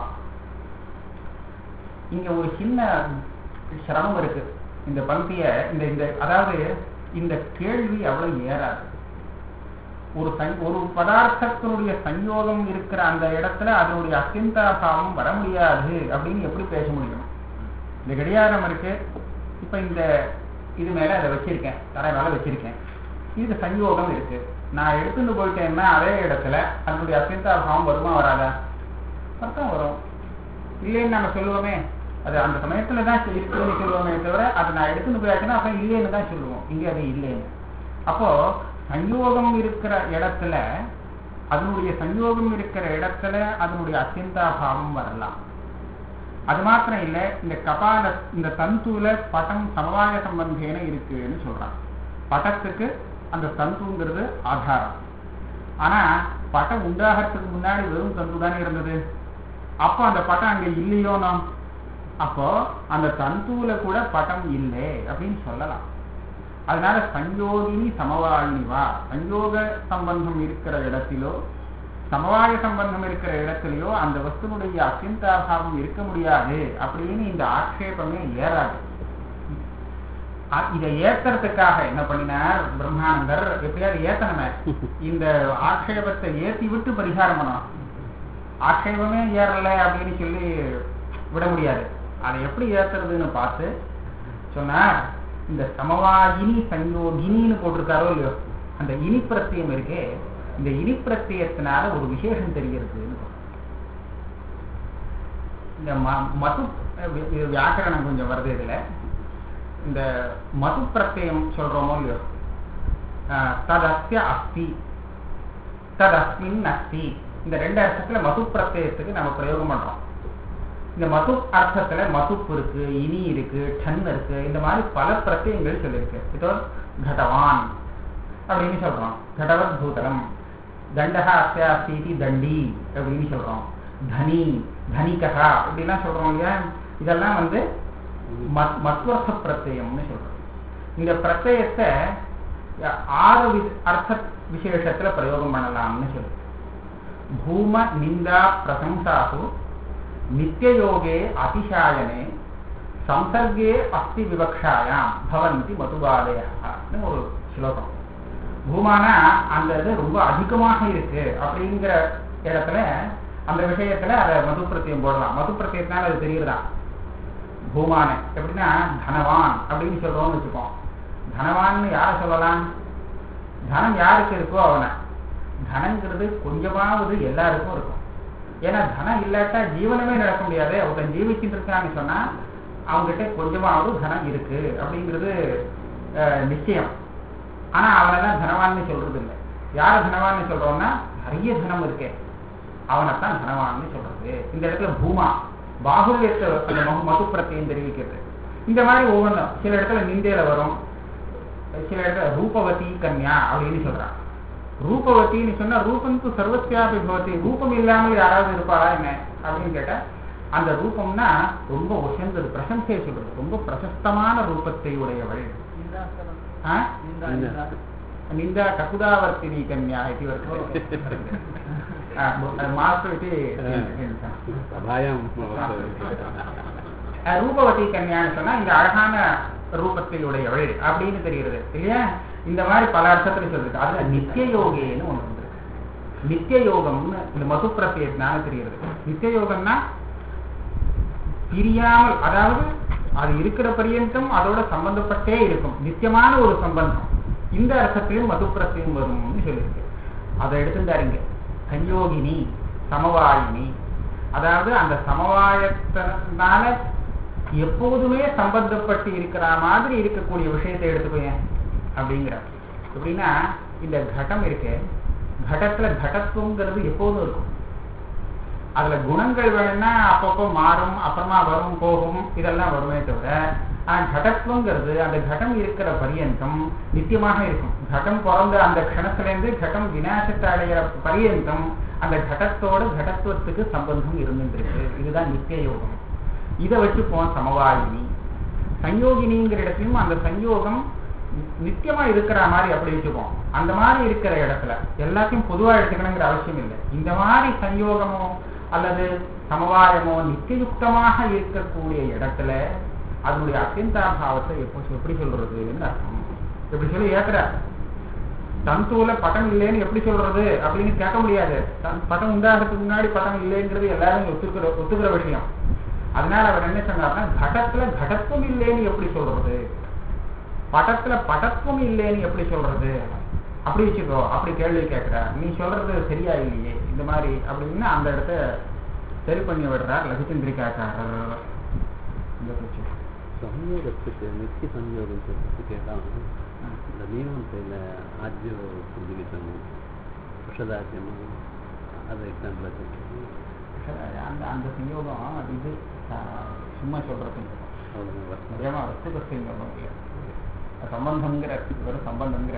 இங்க ஒரு சின்ன சிரமம் இருக்கு இந்த பந்திய இந்த இந்த அதாவது இந்த கேள்வி அவ்வளவு ஏறாது ஒரு சங் ஒரு பதார்த்தத்தினுடைய சஞ்யோகம் இருக்கிற அந்த இடத்துல அதனுடைய அத்தியந்தாபாவம் வர முடியாது அப்படின்னு எப்படி பேச முடியும் இந்த கடியாரம் இருக்கு இப்ப இந்த இது மேல அதை வச்சிருக்கேன் தரை மேல வச்சிருக்கேன் இது சஞ்யோகம் இருக்கு நான் எடுத்துட்டு போயிட்டேன்னா அதே இடத்துல அதனுடைய அத்தியந்தாபாவம் வருமா வராதா அர்த்தம் வரும் இல்லைன்னு நம்ம சொல்லுவோமே அது அந்த சமயத்துல தான் இருக்குன்னு சொல்லுவோமே தவிர அதை நான் எடுத்துட்டு போயாச்சுன்னா அப்ப இல்லைன்னு தான் சொல்லுவோம் இங்க அது இல்லைன்னு அப்போ சஞ்யோகம் இருக்கிற இடத்துல அதனுடைய சஞ்யோகம் இருக்கிற இடத்துல அதனுடைய அத்தியந்தாபாவம் வரலாம் அது மாத்திரம் இல்ல இந்த கபால இந்த தந்துல பட்டம் சமவாய சம்பந்தேன இருக்குன்னு சொல்றான் பட்டத்துக்கு அந்த தந்துங்கிறது ஆதாரம் ஆனா பட்டம் உண்டாகிறதுக்கு முன்னாடி வெறும் தந்து தானே இருந்தது அப்போ அந்த பட்டம் அங்க இல்லையோனோ அப்போ அந்த தந்துல கூட பட்டம் இல்லை அப்படின்னு சொல்லலாம் அதனால சஞ்சோகினி சமவாயினி வா சஞ்சோக சம்பந்தம் இருக்கிற இடத்திலோ சமவாய சம்பந்தம் இருக்கிற இடத்துலயோ அந்த வஸ்துனுடைய அத்தியந்தாபாவம் இருக்க முடியாது அப்படின்னு இந்த ஆக்ஷேபமே ஏறாது அ- இதை ஏத்துறதுக்காக என்ன பண்ணினார் பிரம்மானந்தர் எப்படியாவது ஏத்தனமே இந்த ஆக்ஷேபத்தை ஏத்தி விட்டு பரிகாரம் பண்ணணும் ஆக்ஷேபமே ஏறல அப்படின்னு சொல்லி விட முடியாது அதை எப்படி ஏத்துறதுன்னு பார்த்து சொன்னார் இந்த சமவாயினி சங்கோகினின்னு போட்டிருக்காரோ இல்லையோ அந்த இனி பிரத்தியம் இருக்கே இந்த இனி பிரத்தியத்தினால ஒரு விசேஷம் தெரிகிறதுன்னு இந்த ம- மது வி- இது வியாக்கரணம் கொஞ்சம் வருது இதுல இந்த மது பிரत्यயம் சொல்றோமோ இல்லையோ ஆஹ், ததஸ்ய அஸ்தி ததஸ்மின் அஸ்தி இந்த ரெண்டு அர்த்தத்துல மது பிரत्यயத்துக்கு நம்ம பிரயோகம் பண்றோம் இந்த மது அர்த்தத்துல மதுப்பு இருக்கு இனி இருக்கு டன் இருக்கு இந்த மாதிரி பல பிரत्यயங்கள் சொல்லியிருக்கு இதோ கடவான் அப்படின்னு சொல்றோம் கடவத் பூதலம் தண்டகா அஸ்யாஸ்தி தண்டி அப்படின்னு சொல்றோம் தனி தனிகா இப்படிலாம் சொல்றோம் இல்லையா இதெல்லாம் வந்து மத்- மத்வர்த்த பிரत्यயம்னு சொல்றோம் இந்த பிரत्यயத்தை ஆறு வி- அர்த்த விசேஷத்துல பிரயோகம் பண்ணலாம்னு சொல்லு பூம நிந்தா பிரசம்சாசு நித்தியயோகே அதிசாயனே சம்சர்கே அஸ்தி விவக்ஷாயாம் பவந்தி மதுபாலயன்னு ஒரு ஸ்லோகம் பூமானா அந்த இது ரொம்ப அதிகமாக இருக்கு அப்படிங்கிற இடத்துல அந்த விஷயத்துல அதை மது பிரத்தியம் போடலாம் மது பிரத்தியத்தினால அது தெரியுதுதான் பூமானை எப்படின்னா தனவான் அப்படின்னு சொல்றோம்னு வச்சுப்போம் தனவான்னு யாரை சொல்லலாம் தனம் யாருக்கு இருக்கோ அவனை தனங்கிறது கொஞ்சமாவது எல்லாருக்கும் இருக்கும் ஏன்னா தனம் இல்லாட்டா ஜீவனமே நடக்க முடியாது ஒருத்தன் ஜீவிச்சுட்டு இருக்கான்னு சொன்னா அவங்ககிட்ட கொஞ்சமாவது தனம் இருக்கு அப்படிங்கிறது அஹ், நிச்சயம் ஆனா அவனெல்லாம் தனவான்னு சொல்றது இல்லை யார தனவான்னு சொல்றோம்னா நிறைய தனம் இருக்கே அவனைத்தான் தனவான்னு சொல்றது இந்த இடத்துல பூமா பாகுல்யத்தை அந்த மகு மது பிரத்தியம் தெரிவிக்கிறது இந்த மாதிரி ஒவ்வொன்றும் சில இடத்துல நிந்தையில வரும் சில இடத்துல ரூபவதி கன்யா அப்படின்னு சொல்றான் ரூபவதின்னு சொன்னா ரூபம் து சர்வத்தியாபி பவதி ரூபம் இல்லாமல் யாராவது இருப்பாளா என்ன அப்படின்னு கேட்டா அந்த ரூபம்னா ரொம்ப உசந்தது பிரசம்சையை சொல்றது ரொம்ப பிரசஸ்தமான ரூபத்தை உடையவள் நிந்தாஸ்தலம். ஆ? நிந்தா, நிந்தா. நிந்தா. निन्दा ककुदावर्तिनी कन्या इति वर्तते मास्तु इति சபாயம் அஹ் ரூபவதி கன்யான்னு சொன்னா இந்த அழகான ரூபத்தை உடையவள் அப்படின்னு தெரிகிறது இல்லையா இந்த மாதிரி பல அர்த்தத்துல சொல்லிருக்கு அதுல நித்திய யோகேன்னு ஒண்ணு வந்திருக்கு நித்திய யோகம்னு இந்த மது பிரத்தியத்தினால தெரிகிறது நித்திய யோகம்னா பிரியாமல் அதாவது அது இருக்கிற பரியந்தம் அதோட சம்பந்தப்பட்டே இருக்கும் நித்தியமான ஒரு சம்பந்தம் இந்த அர்த்தத்திலும் மது பிரத்தியம் வரும்னு சொல்லியிருக்கு அதை எடுத்துட்டாருங்க சயோகினி சமவாயினி அதாவது அந்த சமவாயத்தினால எப்போதுமே சம்பந்தப்பட்டு இருக்கிற மாதிரி இருக்கக்கூடிய விஷயத்தை எடுத்துக்கோயேன் அப்படிங்கிறார் எப்படின்னா இந்த கடம் இருக்கு கடத்துல கடத்துவங்கிறது எப்போதும் இருக்கும் அதுல குணங்கள் வேணும்னா அப்பப்போ மாறும் அப்புறமா வரும் போகும் இதெல்லாம் வருமே தவிர ஆனா கடத்துவங்கிறது அந்த கடம் இருக்கிற பரியந்தம் நித்தியமாக இருக்கும் கடம் பிறந்த அந்த க்ஷணத்திலேருந்து கடம் விநாசத்தை அடைகிற பரியந்தம் அந்த கடத்தோட கடத்துவத்துக்கு சம்பந்தம் இருந்துருக்கு இதுதான் நித்திய யோகம் இதை வச்சுப்போம் சமவாயினி சயோகினிங்கிற இடத்துலயும் அந்த சயோகம் நித்தியமா இருக்கிற மாதிரி அப்படி வச்சுப்போம் அந்த மாதிரி இருக்கிற இடத்துல எல்லாத்தையும் பொதுவா எடுத்துக்கணுங்கிற அவசியம் இல்லை இந்த மாதிரி சயோகமோ அல்லது சமவாயமோ நித்தியயுக்தமாக இருக்கக்கூடிய இடத்துல அதனுடைய அத்தியந்தாபாவத்தை எப்போ எப்படி சொல்றதுன்னு அர்த்தம் எப்படி சொல்லி ஏத்துறார் தந்துல பட்டம் இல்லைன்னு எப்படி சொல்றது அப்படின்னு கேட்க முடியாது தன் பட்டம் உண்டாகிறதுக்கு முன்னாடி பட்டம் இல்லைங்கிறது எல்லாரும் ஒத்துக்கிற ஒத்துக்கிற விஷயம் அதனால அவர் என்ன சொன்னார்னா கடத்துல கடத்துவம் இல்லைன்னு எப்படி சொல்றது படத்துல படத்துவம் இல்லைன்னு எப்படி சொல்றது அப்படி வச்சுக்கோ அப்படி கேள்வி கேட்கிற நீ சொல்றது சரியா இல்லையே இந்த மாதிரி அப்படின்னு அந்த இடத்த சரி பண்ணி விடுறார் லகுச்சந்திரிகாக்காரர் இந்த பேச்சு. சம்யோகத்துக்கு நித்திய சம்யோகம் சொல்லிட்டு கேட்டால் இந்த மீமாசையில் ஆஜ்ய புதுவிதம் விஷதாஜ்யம் அது எக்ஸாம்பிளாக சொல்லுங்கள் அந்த அந்த சயோகம் அது இது ஆஹ், சும்மா சொல்றது அவ்வளோதான் நிஜமா வஸ்துக சயோகம் இல்லை சம்பந்தங்கிற வெறும் சம்பந்தங்கிற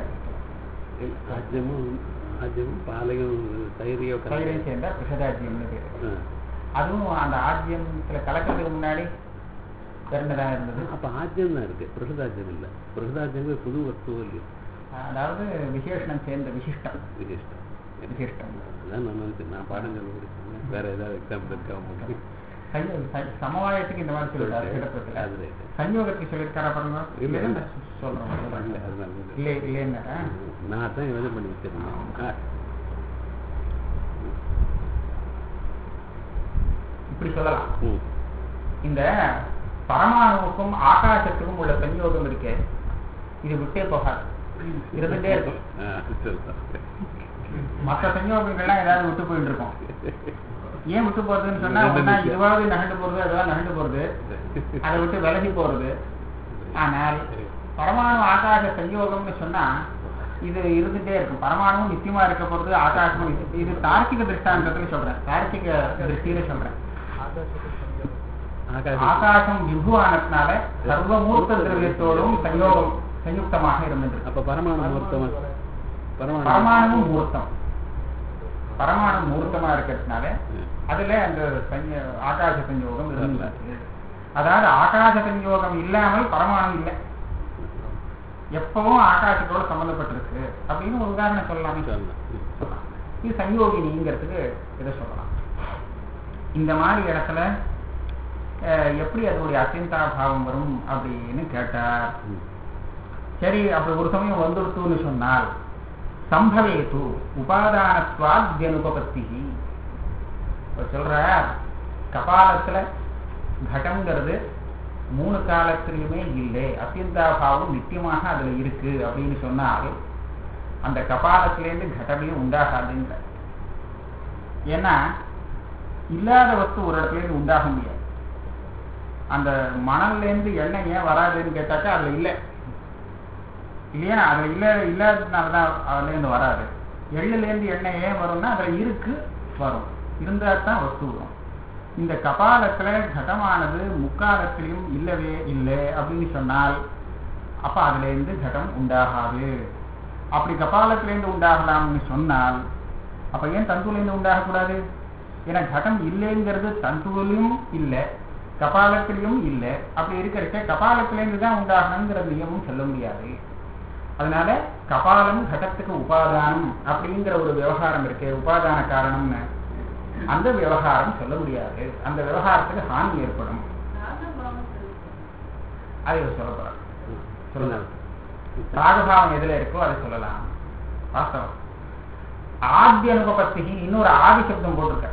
ஆஜ்யமும் ஆஜ்யமும் பாலையும் தைரியோ தயிரையும் சேர்ந்தா விஷதாஜ்யம்னு பேரு அதுவும் அந்த ஆஜ்யத்துல கலக்கிறதுக்கு முன்னாடி பிறந்ததாக இருந்தது அப்போ ஆஜ்யம் தான் இருக்கு பிரகதாஜ்யம் இல்லை பிரகதாஜ்யம் புது வஸ்துவோ இல்லையோ அதாவது விசேஷணம் சேர்ந்த விசிஷ்டம் விசிஷ்டம் விசிஷ்டம் அதான் நான் நினைச்சேன் நான் பாடம் சொல்ல முடியும் வேற ஏதாவது எக்ஸாம்பிள் இருக்கா உங்களுக்கு சைய- சை- சமவாயத்துக்கு இந்த மாதிரி சொல்லிட்டாரு கிடப்பத்துல அது right. சஞ்சோகத்துக்கு சொல்லியிருக்காரா பாருங்க இல்ல, இல்லைன்னா இல்ல. சொல்றோம் இல்ல, சொல்றேன். அதனால இல்ல. இல்லை இல்லைன்னா நான் தான் யோஜனை பண்ணி வச்சிருந்தேன் ஆ. இப்படி சொல்லலாம் ம். இந்த பரமாணுவுக்கும் ஆகாசத்துக்கும் உள்ள சஞ்சோகம் இருக்கு இது விட்டே போகாது இருந்துட்டே இருக்கும் ஆ, சொல்லலாம். மற்ற சஞ்சோகங்கள்லாம் ஏதாவது விட்டு போயிட்டு இருக்கும் ஏன் விட்டு போறதுன்னு சொன்னா ரெண்டு ஒன்னா நிச்சயம். இதுவாவது நகண்டு போறது அதுவாக நகண்டு போறது அதை விட்டு விலகி போறது ஆனால் பரமாணு ஆகாச சஞ்சோகம்னு சொன்னா இது இருந்துட்டே இருக்கும் பரமாணுவும் நித்தியமா இருக்க போறது ஆகாசமும் நித்தியம். இது தார்க்கிக திருஷ்டாந்தத்துல சொல்றேன் தார்க்கிக திருஷ்டியில சொல்றேன் ஆகாசம் ஆகாசம் விபுவானதுனால சர்வமூர்த்த திரவியத்தோடும் சயோகம் சயுக்தமாக இருந்தது அப்ப பரமாணு மூர்த்தம் பரமாணு பரமாணுவும் மூர்த்தம் பரமாணு மூர்த்தமா இருக்கிறதுனால ம். அதுல அந்த சஞ்ச- ஆகாச சஞ்சோகம் இருந்தது அதாவது ஆகாச சஞ்சோகம் இல்லாமல் பரமாணு இல்லை எப்பவும் ஆகாசத்தோட சம்பந்தப்பட்டிருக்கு அப்படின்னு ஒரு உதாரணம் சொல்லலாமே சொல்லலாம். ம். சொல்லலாம் இது சஞ்சோகினிங்கிறதுக்கு இதை சொல்லலாம் இந்த மாதிரி இடத்துல அஹ், எப்படி அதனுடைய அத்தியந்தாபாவம் வரும் அப்படின்னு கேட்டார் ம். சரி அப்படி ஒரு சமயம் வந்துடுத்துன்னு சொன்னால் சம்பவேது உபாதானத்வாத்யனுபபத்தி சொல்ற கபாலத்துல கடம்ங்கிறது மூணு காலத்திலையுமே இல்லை அத்தியந்தாபாவம் நித்தியமாக அதுல இருக்கு அப்படின்னு சொன்னால் அந்த கபாலத்திலேருந்து கடமே உண்டாகாதுங்கிற ஏன்னா இல்லாத வஸ்து ஒரு இடத்துல இருந்து உண்டாக முடியாது அந்த மணல்ல இருந்து எண்ணெய் ஏன் வராதுன்னு கேட்டாக்கா அதுல இல்லை இல்லையா அதுல இல்ல இல்லாததுனாலதான் அதுல இருந்து வராது எள்ளுல இருந்து எண்ணெய் ஏன் வரும்னா அதுல இருக்கு வரும் இருந்தா தான் வஸ்து வரும் இந்த கபாலத்துல கடமானது முக்காலத்திலையும் இல்லவே இல்லை அப்படின்னு சொன்னால் அப்ப அதுல இருந்து கடம் உண்டாகாது அப்படி கபாலத்துல இருந்து உண்டாகலாம்னு சொன்னால் அப்ப ஏன் தந்துல இருந்து உண்டாகக்கூடாது ஏன்னா கடம் இல்லைங்கிறது தந்துவிலும் இல்லை கபாலத்திலையும் இல்லை அப்படி இருக்கிறச்ச கபாலத்திலேருந்து தான் உண்டாகணுங்கிற நியமம் சொல்ல முடியாது அதனால கபாலம் கடத்துக்கு உபாதானம் அப்படிங்கிற ஒரு விவகாரம் இருக்கு உபாதான காரணம்னு அந்த விவகாரம் சொல்ல முடியாது அந்த விவகாரத்துக்கு ஹானி ஏற்படும் அதை இவர் சொல்ல போறார் ம். சொல்லலாம். ராகபாவம் எதுல இருக்கோ அதை சொல்லலாம் வாஸ்தவம் ஆத்ய அனுபவத்திக்கு இன்னொரு ஆதி சப்தம் போட்டிருக்க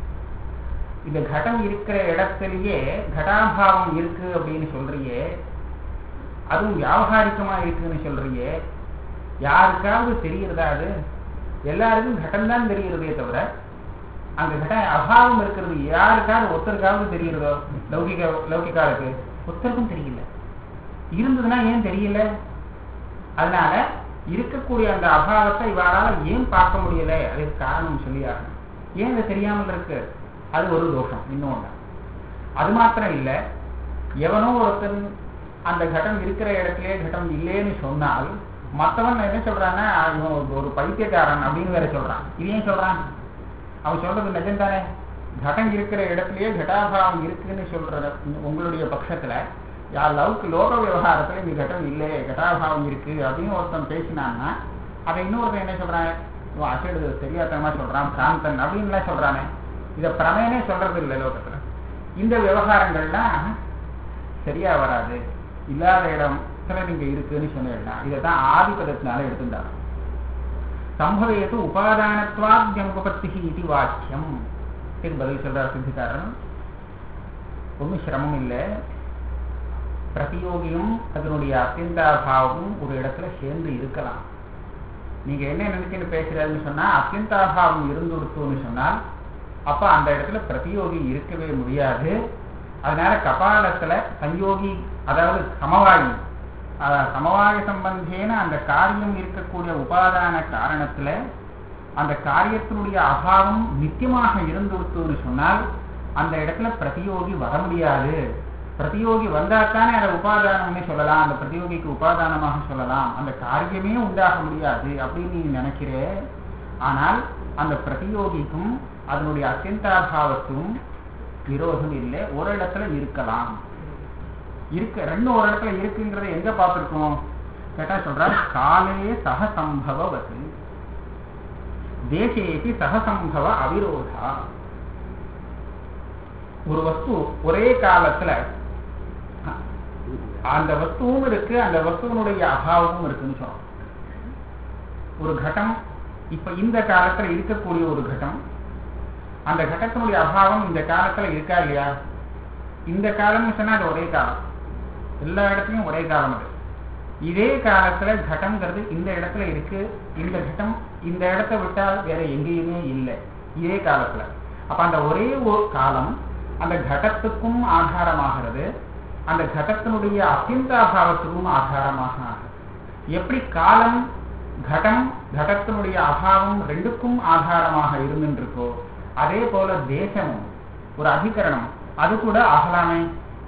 இந்த கடம் இருக்கிற இடத்திலேயே கடாபாவம் இருக்கு அப்படின்னு சொல்றியே அதுவும் வியாபகாரிகமா இருக்குன்னு சொல்றியே யாருக்காவது தெரியுறதா அது எல்லாருக்கும் கட்டம் தான் தெரியுறதே தவிர அந்த கட அபாவம் இருக்கிறது யாருக்காவது ஒருத்தருக்காவது தெரியுறதோ லௌகிக லௌகிகாருக்கு ஒருத்தருக்கும் தெரியல இருந்ததுன்னா ஏன் தெரியல அதனால இருக்கக்கூடிய அந்த அபாவத்தை இவரால ஏன் பார்க்க முடியல அதுக்கு காரணம் சொல்லியாகணும் ஏன் அது தெரியாமல் இருக்கு அது ஒரு தோஷம் இன்னொன்னு அது மாத்திரம் இல்ல எவனோ ஒருத்தன் அந்த கட்டம் இருக்கிற இடத்திலே கட்டம் இல்லைன்னு சொன்னால் மத்தவன் என்ன சொல்றான்னா இவன் ஒரு- ஒரு பைத்தியக்காரன் அப்படின்னு வேற சொல்றான் இது ஏன் சொல்றான் அவன் சொல்றது நிஜம் தானே கடம் இருக்கிற இடத்திலேயே கட்டாபாவம் இருக்குன்னு சொல்ற உங்களுடைய பட்சத்துல யார் லவுக்கு லோக விவகாரத்துல இந்த கட்டம் இல்லை கட்டாபாவம் இருக்கு அப்படின்னு ஒருத்தன் பேசினான்னா அதை இன்னொருத்தன் என்ன சொல்றான் இவன் அசடு தெரியாதனமா சொல்றான் பிராந்தன் அப்படின்லாம் சொல்றானே இதை பிரமேனே சொல்றது இல்லை லோகத்துல இந்த விவகாரங்கள்லாம் சரியா வராது இல்லாத இடத்துல நீங்க இருக்குன்னு சொன்னீங்கன்னா இதை தான் ஆதிபதத்தினால எடுத்துட்டாங்க சம்பவேது உபாதானத்வாத்யனுபபத்தி இது வாக்கியம் இதுக்கு பதில் சொல்றார் சித்திகாரன் ஒன்றும் சிரமம் இல்லை பிரதியோகியும் அதனுடைய அத்தியந்தாபாவமும் ஒரு இடத்துல சேர்ந்து இருக்கலாம் நீங்க என்ன நினைச்சுன்னு பேசுறதுன்னு சொன்னா அத்தியந்தாபாவம் இருந்து கொடுத்தோன்னு சொன்னால் அப்ப அந்த இடத்துல பிரதியோகி இருக்கவே முடியாது அதனால கபாலத்துல சஞ்சோகி அதாவது சமவாயி அஹ், சமவாய சம்பந்தேன அந்த காரியம் இருக்கக்கூடிய உபாதான காரணத்துல அந்த காரியத்தினுடைய அபாவம் நித்தியமாக இருந்துடுத்துன்னு சொன்னால் அந்த இடத்துல பிரதியோகி வர முடியாது பிரதியோகி வந்தாத்தானே அதை உபாதானம்னு சொல்லலாம் அந்த பிரதியோகிக்கு உபாதானமாக சொல்லலாம் அந்த காரியமே உண்டாக முடியாது அப்படின்னு நீ நினைக்கிறே ஆனால் அந்த பிரதியோகிக்கும் அதனுடைய அத்தியந்தாபாவத்துக்கும் விரோதம் இல்லை ஒரு இடத்துல இருக்கலாம் இருக்கு ரெண்டு ஒரு இடத்துல இருக்குங்கிறத எங்க பார்த்திருக்கோம் கேட்டா சொல்றார் காலே சக சம்பவவத்து தேசேபி சகசம்பவ அவிரோதா ஒரு வஸ்து ஒரே காலத்துல அந்த வஸ்துவும் இருக்கு அந்த வஸ்துவனுடைய அபாவமும் இருக்குன்னு சொல்றோம் ஒரு கட்டம் இப்ப இந்த காலத்துல இருக்கக்கூடிய ஒரு கட்டம் அந்த கட்டத்தினுடைய அபாவம் இந்த காலத்துல இருக்கா இல்லையா இந்த காலம்னு சொன்னா அது ஒரே காலம் எல்லா இடத்துலயும் ஒரே காலம் அது இதே காலத்துல கடம்ங்கிறது இந்த இடத்துல இருக்கு இந்த கட்டம் இந்த இடத்த விட்டால் வேற எங்கேயுமே இல்லை இதே காலத்துல அப்ப அந்த ஒரே ஒரு காலம் அந்த கடத்துக்கும் ஆதாரமாகிறது அந்த கடத்தினுடைய அத்தியந்தாபாவத்துக்கும் ஆதாரமாக ஆகிறது. எப்படி காலம் கடம் கடத்தினுடைய அபாவம் ரெண்டுக்கும் ஆதாரமாக இருந்துருக்கோ அதே போல தேசமும் ஒரு அதிகரணம் அது கூட ஆகலாமே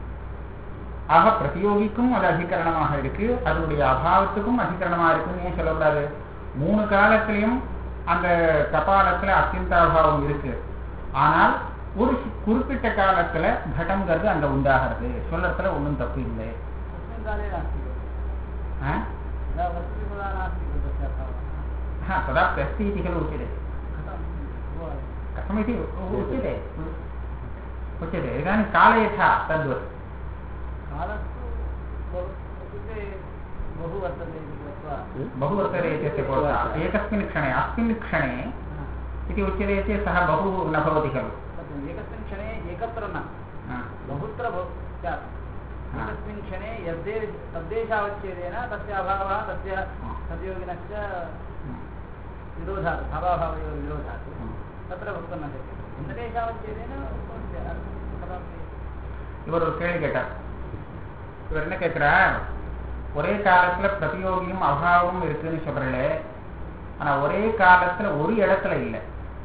ஆக பிரதியோகிக்கும் அது அதிகரணமாக இருக்கு அதனுடைய அபாவத்துக்கும் அதிகரணமா இருக்குன்னு ஏன் சொல்லக்கூடாது மூணு காலத்திலையும் அந்த கபாலத்துல அத்தியந்தாபாவம் இருக்கு ஆனால் ஒரு சி- குறிப்பிட்ட காலத்துல கடம்ங்கிறது அங்க உண்டாகிறது சொல்லறதுல ஒண்ணும் தப்பு இல்லை तस्मिन् काले नास्ति ஆ? यदा वस्तुविपदा नास्ति खलु तस्य अभावः हा, तदा प्रस्ति इति खलु उच्यते कथं भो कथमिति उच्यते उच्यते इदानीं काले यथा तद्वत् कालस्तु बहु इत्युक्ते बहु वर्तते इति कृत्वा बहु वर्तते इत्यस्य कोऽर्थः एकस्मिन् क्षणे अस्मिन् क्षणे हा, इति उच्यते चेत् सः बहु न भवति खलु सत्यम् एकस्मिन् क्षणे एकत्र न हा, बहुत्र भव स्यात् हा। एकस्मिन् क्षणे यद्दे तद्देशावच्छेदेन तस्य अभावः तस्य तद्योगिनश्च विरोधात् भावाभावयोः विरोधात् हम्म। तत्र वक्तुं न शक्यते भिन्नदेशावच्छेदेन वक्तुं स्यात् कदापि இவர் ஒரு கேள்வி கேட்டார் இவர் என்ன கேட்கிறார் ஒரே காலத்துல பிரதியோகியும் அபாவமும் இருக்குன்னு சொல்றீங்களே ஆனா ஒரே காலத்துல ஒரு இடத்துல இல்லை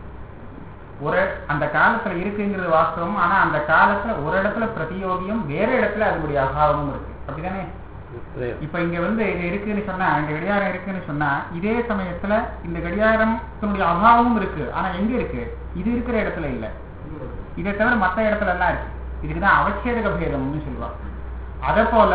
ஒரு அந்த காலத்துல இருக்குங்கிறது வாஸ்தவம் ஆனா அந்த காலத்துல ஒரு இடத்துல பிரதியோகியும் வேற இடத்துல அதனுடைய அபாவமும் இருக்கு அப்படிதானே திரயம். இப்ப இங்க வந்து இது இருக்குன்னு சொன்னா இந்த கடியாரம் இருக்குன்னு சொன்னா இதே சமயத்துல இந்த கடியாரத்தினுடைய அபாவமும் இருக்கு ஆனா எங்க இருக்கு இது இருக்கிற இடத்துல இல்ல இதை தவிர மத்த இடத்துல எல்லாம் இருக்கு இதுக்குதான் அவச்சேதக பேதம்னு சொல்லுவாங்க அத போல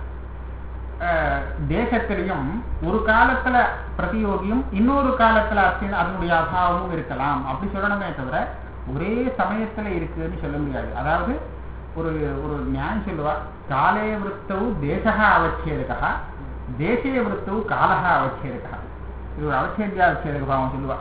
அஹ், தேசத்திலையும் ஒரு காலத்துல பிரதியோகியும் இன்னொரு காலத்துல அத்தியன் அதனுடைய அபாவமும் இருக்கலாம் அப்படி சொல்லணுமே தவிர ஒரே சமயத்துல இருக்குன்னு சொல்ல முடியாது அதாவது ஒரு ஒரு நியாயம் சொல்லுவா காலே விருத்தவு தேசக அவச்சேதகா தேசிய விருத்தவு காலக அவச்சேதகா இது ஒரு அவச்சேதியா அவச்சேதக பாவம் சொல்லுவா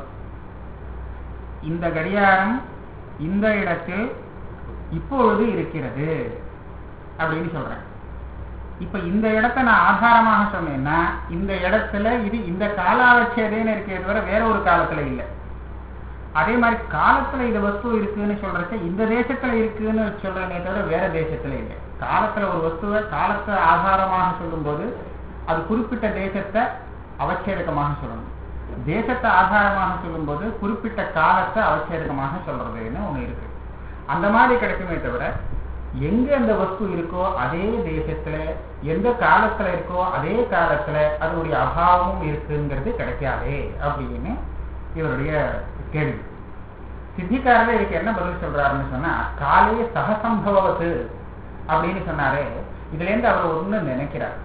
இந்த கடியாரம் இந்த இடத்தில் இப்பொழுது இருக்கிறது அப்படின்னு சொல்றேன் இப்ப இந்த இடத்தை நான் ஆதாரமாக சொன்னேன்னா இந்த இடத்துல இது இந்த காலாவச்சேதேன்னு இருக்கே தவிர வேற ஒரு காலத்துல இல்லை அதே மாதிரி காலத்துல இந்த வஸ்து இருக்குன்னு சொல்றச்ச இந்த தேசத்துல இருக்குன்னு சொல்றேனே தவிர வேற தேசத்துல இல்லை காலத்துல ஒரு வஸ்துவை காலத்தை ஆதாரமாக சொல்லும்போது அது குறிப்பிட்ட தேசத்தை அவச்சேதகமாக சொல்லணும் தேசத்தை ஆதாரமாக சொல்லும்போது குறிப்பிட்ட காலத்தை அவச்சேதகமாக சொல்றதுன்னு ஒண்ணு இருக்கு அந்த மாதிரி கிடைக்குமே தவிர எங்க அந்த வஸ்து இருக்கோ அதே தேசத்துல எந்த காலத்துல இருக்கோ அதே காலத்துல அதனுடைய அபாவமும் இருக்குங்கிறது கிடைக்காதே அப்படின்னு இவருடைய கேள்வி சித்திக்காரர் இதுக்கு என்ன பதில் சொல்றாருன்னு சொன்னா காலே சகசம்பவத்து அப்படின்னு சொன்னாரே இதுல இருந்து அவர் ஒண்ணு நினைக்கிறார்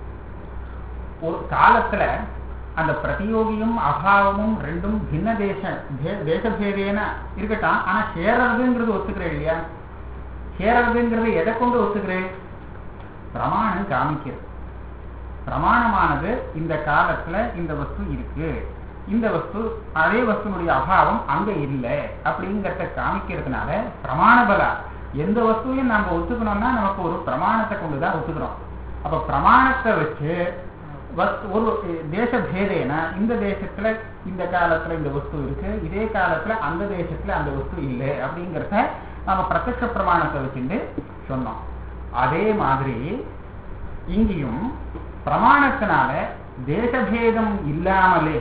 ஒரு காலத்துல அந்த பிரதியோகியும் அபாவமும் ரெண்டும் பின்ன தேச தே- தேசபேதேன இருக்கட்டும் ஆனா சேரறதுங்கிறது ஒத்துக்கிறேன் இல்லையா சேரறதுங்கிறது எதை கொண்டு ஒத்துக்கிறேன் பிரமாணம் காமிக்கிறது பிரமாணமானது இந்த காலத்துல இந்த வஸ்து இருக்கு இந்த வஸ்து அதே வஸ்துனுடைய அபாவம் அங்க இல்லை அப்படிங்கிறத காமிக்கிறதுனால பிரமாண பலா எந்த வஸ்துவையும் நாம ஒத்துக்கணும்னா நமக்கு ஒரு பிரமாணத்தை கொண்டுதான் ஒத்துக்கிறோம் அப்ப பிரமாணத்தை வச்சு வஸ்து ஒரு தேச பேதேன இந்த தேசத்துல இந்த காலத்துல இந்த வஸ்து இருக்கு இதே காலத்துல அந்த தேசத்துல அந்த வஸ்து இல்லை அப்படிங்கிறத நம்ம பிரத்யட்ச பிரமாணத்தை வச்சுட்டு சொன்னோம் அதே மாதிரி இங்கேயும் பிரமாணத்தினால தேசபேதம் இல்லாமலே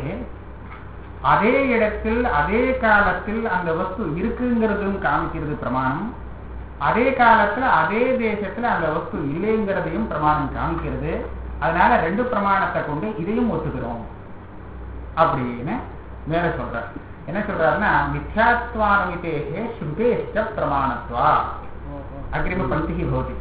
அதே இடத்தில் அதே காலத்தில் அந்த வஸ்து இருக்குங்கிறதும் காமிக்கிறது பிரமாணம் அதே காலத்துல அதே தேசத்துல அந்த வஸ்து இல்லைங்கிறதையும் பிரமாணம் காமிக்கிறது அதனால ரெண்டு பிரமாணத்தை கொண்டு இதையும் ஒத்துக்கிறோம் அப்படின்னு மேல சொல்றார் என்ன சொல்றாருன்னா மித்யாத்வானுமிதேகே ஸ்ருதேஷ்ட பிரமாணத்வா அக்ரிம பந்திகி பவதி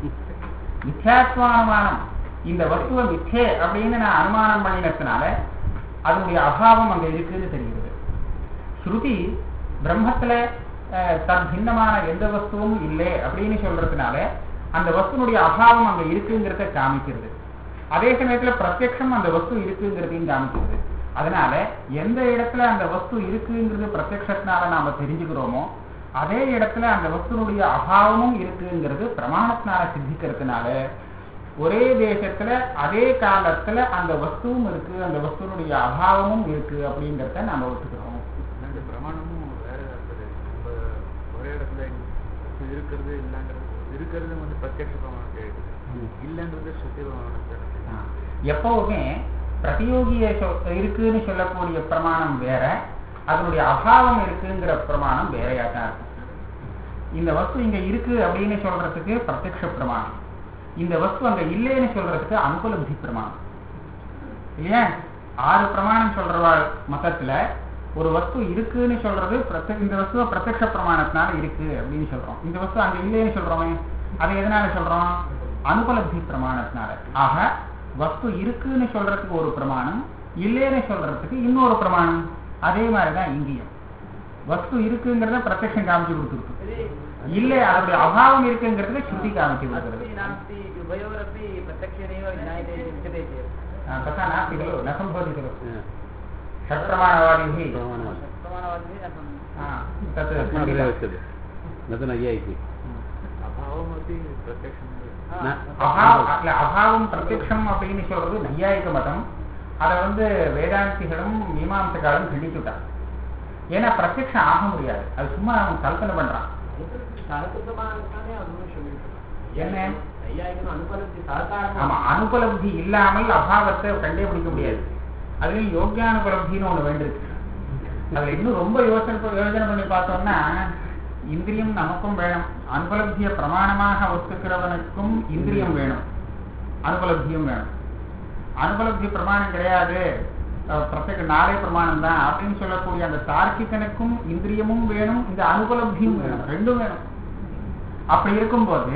மித்யாத்வானுமானம் இந்த வஸ்துவ மித்தே அப்படின்னு நான் அனுமானம் பண்ணினதுனால அதனுடைய அபாவம் அங்க இருக்குன்னு தெரிகிறது ஸ்ருதி பிரம்மத்துல அஹ், தன் பின்னமான எந்த வஸ்துவும் இல்லை அப்படின்னு சொல்றதுனால அந்த வஸ்துனுடைய அபாவம் அங்க இருக்குங்கிறத காமிக்கிறது அதே சமயத்துல பிரத்யக்ஷம் அந்த வஸ்து இருக்குங்கிறதையும் காமிக்கிறது அதனால எந்த இடத்துல அந்த வஸ்து இருக்குங்கிறது பிரத்யக்ஷத்தினால நாம தெரிஞ்சுக்கிறோமோ அதே இடத்துல அந்த வஸ்துனுடைய அபாவமும் இருக்குங்கிறது பிரமாணத்தினால சித்திக்கிறதுனால ஒரே தேசத்துல அதே காலத்துல அந்த வஸ்துவும் இருக்கு அந்த வஸ்துனுடைய அபாவமும் இருக்கு அப்படிங்கிறத நாம ஒத்துக்கிறோம் ரெண்டு பிரமாணமும் வேற இருக்குது நம்ம ஒரே இடத்துல இது இருக்கிறது இல்லைங்கிறது இருக்கிறது வந்து பிரத்யட்ச பிரமாணத்தை இருக்குது இல்லைன்றது சுத்தி பிரமாணத்தை ஆ. எப்பவுமே பிரதியோகிய சொ- இருக்குன்னு சொல்லக்கூடிய பிரமாணம் வேற அதனுடைய அபாவம் இருக்குங்கிற பிரமாணம் வேறையா தான் இருக்கும் இந்த வஸ்து இங்க இருக்கு அப்படின்னு சொல்றதுக்கு பிரத்யக்ஷ பிரமாணம் இந்த வஸ்து அங்க இல்லைன்னு சொல்றதுக்கு அனுபலப்தி பிரமாணம் இல்லையா ஆறு பிரமாணம் சொல்றவா மதத்துல ஒரு வஸ்து இருக்குன்னு சொல்றது பிரத்ய- இந்த வஸ்துவ பிரத்யக்ஷ பிரமாணத்தினால இருக்கு அப்படின்னு சொல்றோம் இந்த வஸ்து அங்க இல்லைன்னு சொல்றோமே அதை எதனால சொல்றோம் அனுபலப்தி பிரமாணத்தினால ஆக வஸ்து இருக்குன்னு சொல்றதுக்கு ஒரு பிரமாணம் இல்லைன்னு சொல்றதுக்கு இன்னொரு பிரமாணம் அதே மாதிரிதான் இங்கேயும் வஸ்து இருக்குங்கிறத பிரத்யக்ஷம் காமிச்சு கொடுத்துருக்கு இல்லை அதனுடைய அபாவம் இருக்குங்கிறத ஸ்ருதி காமிச்சு கொடுக்குறது अस्ति नास्ति इति उभयोरपि प्रत्यक्षेनैव ज्ञायते इति उच्यते चेत् ஆ, तथा नास्ति खलु न सम्भवति खलु षट्प्रमाणवादिभिः प्रमाणवादी प्रमाणवादिभिः न सम्- आ, तत् अस्माभिः उच्यते न तु नैयायिकी அபாவமப்பி பிரத்யக்ஷம் हा, न- அபாவ் இல்ல அபாவம் பிரத்யக்ஷம் அப்படின்னு சொல்றது நையாயிக மதம் அதை வந்து வேதாந்திகளும் மீமாம்சகாலும் கண்டிச்சுட்டான் ஏன்னா பிரத்யக்ஷம் ஆக முடியாது அது சும்மா அவன் கல்பனை பண்றான் என்ன ஆமா அனுபலப்தி இல்லாமல் அபாவத்தை கண்டே பிடிக்க முடியாது அதுலயும் யோகியானுபலப்தின்னு ஒண்ணு வேண்டியிருக்கு அதுல இன்னும் ரொம்ப யோசனை ப- யோசனை பண்ணி பார்த்தோம்னா இந்திரியம் நமக்கும் வேணும் அனுபலப்திய பிரமாணமாக ஒத்துக்கிறவனுக்கும் இந்திரியம் வேணும் அனுபலப்தியும் வேணும் அனுபலப்தி பிரமாணம் கிடையாது அஹ், பிரத்யேக நாளே பிரமாணம் தான் அப்படின்னு சொல்லக்கூடிய அந்த தார்க்கிகனுக்கும் இந்திரியமும் வேணும் இந்த அனுபலப்தியும் வேணும் ரெண்டும் வேணும் அப்படி இருக்கும்போது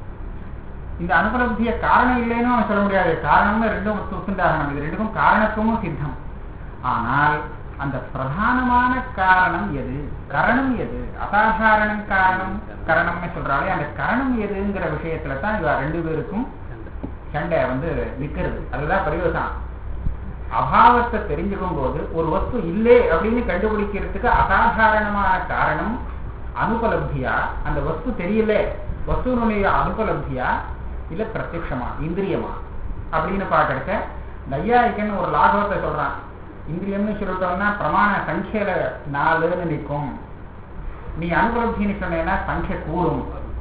இந்த அனுபலப்திய காரணம் இல்லைன்னு அவன் சொல்ல முடியாது காரணம்னு ரெண்டும் ஒத்துண்டாகணும் இது ரெண்டுக்கும் காரணத்துவமும் சித்தம் ஆனால் அந்த பிரதானமான காரணம் எது கரணம் எது அசாதாரணம் காரணம் கரணம்னு சொல்றாலே அந்த கரணம் எதுங்கிற விஷயத்துல தான் இவ ரெண்டு பேருக்கும் சண்டை வந்து நிக்கிறது அதுதான் பரிவசம் அபாவத்தை தெரிஞ்சுக்கும் போது ஒரு வஸ்து இல்லை அப்படின்னு கண்டுபிடிக்கிறதுக்கு அசாதாரணமான காரணம் அனுபலப்தியா அந்த வஸ்து தெரியல வஸ்துனுடைய அனுபலப்தியா இல்ல பிரத்யக்ஷமா இந்திரியமா அப்படின்னு பாக்குறத நையாயிக்கன் ஒரு லாகவத்தை சொல்றான் இந்திரியம்னு சொல்லிட்டோம்னா பிரமாண சங்கையில நாலுன்னு நிற்கும் நீ அனுபலப்தின்னு சொன்னேன்னா சங்கை கூடும்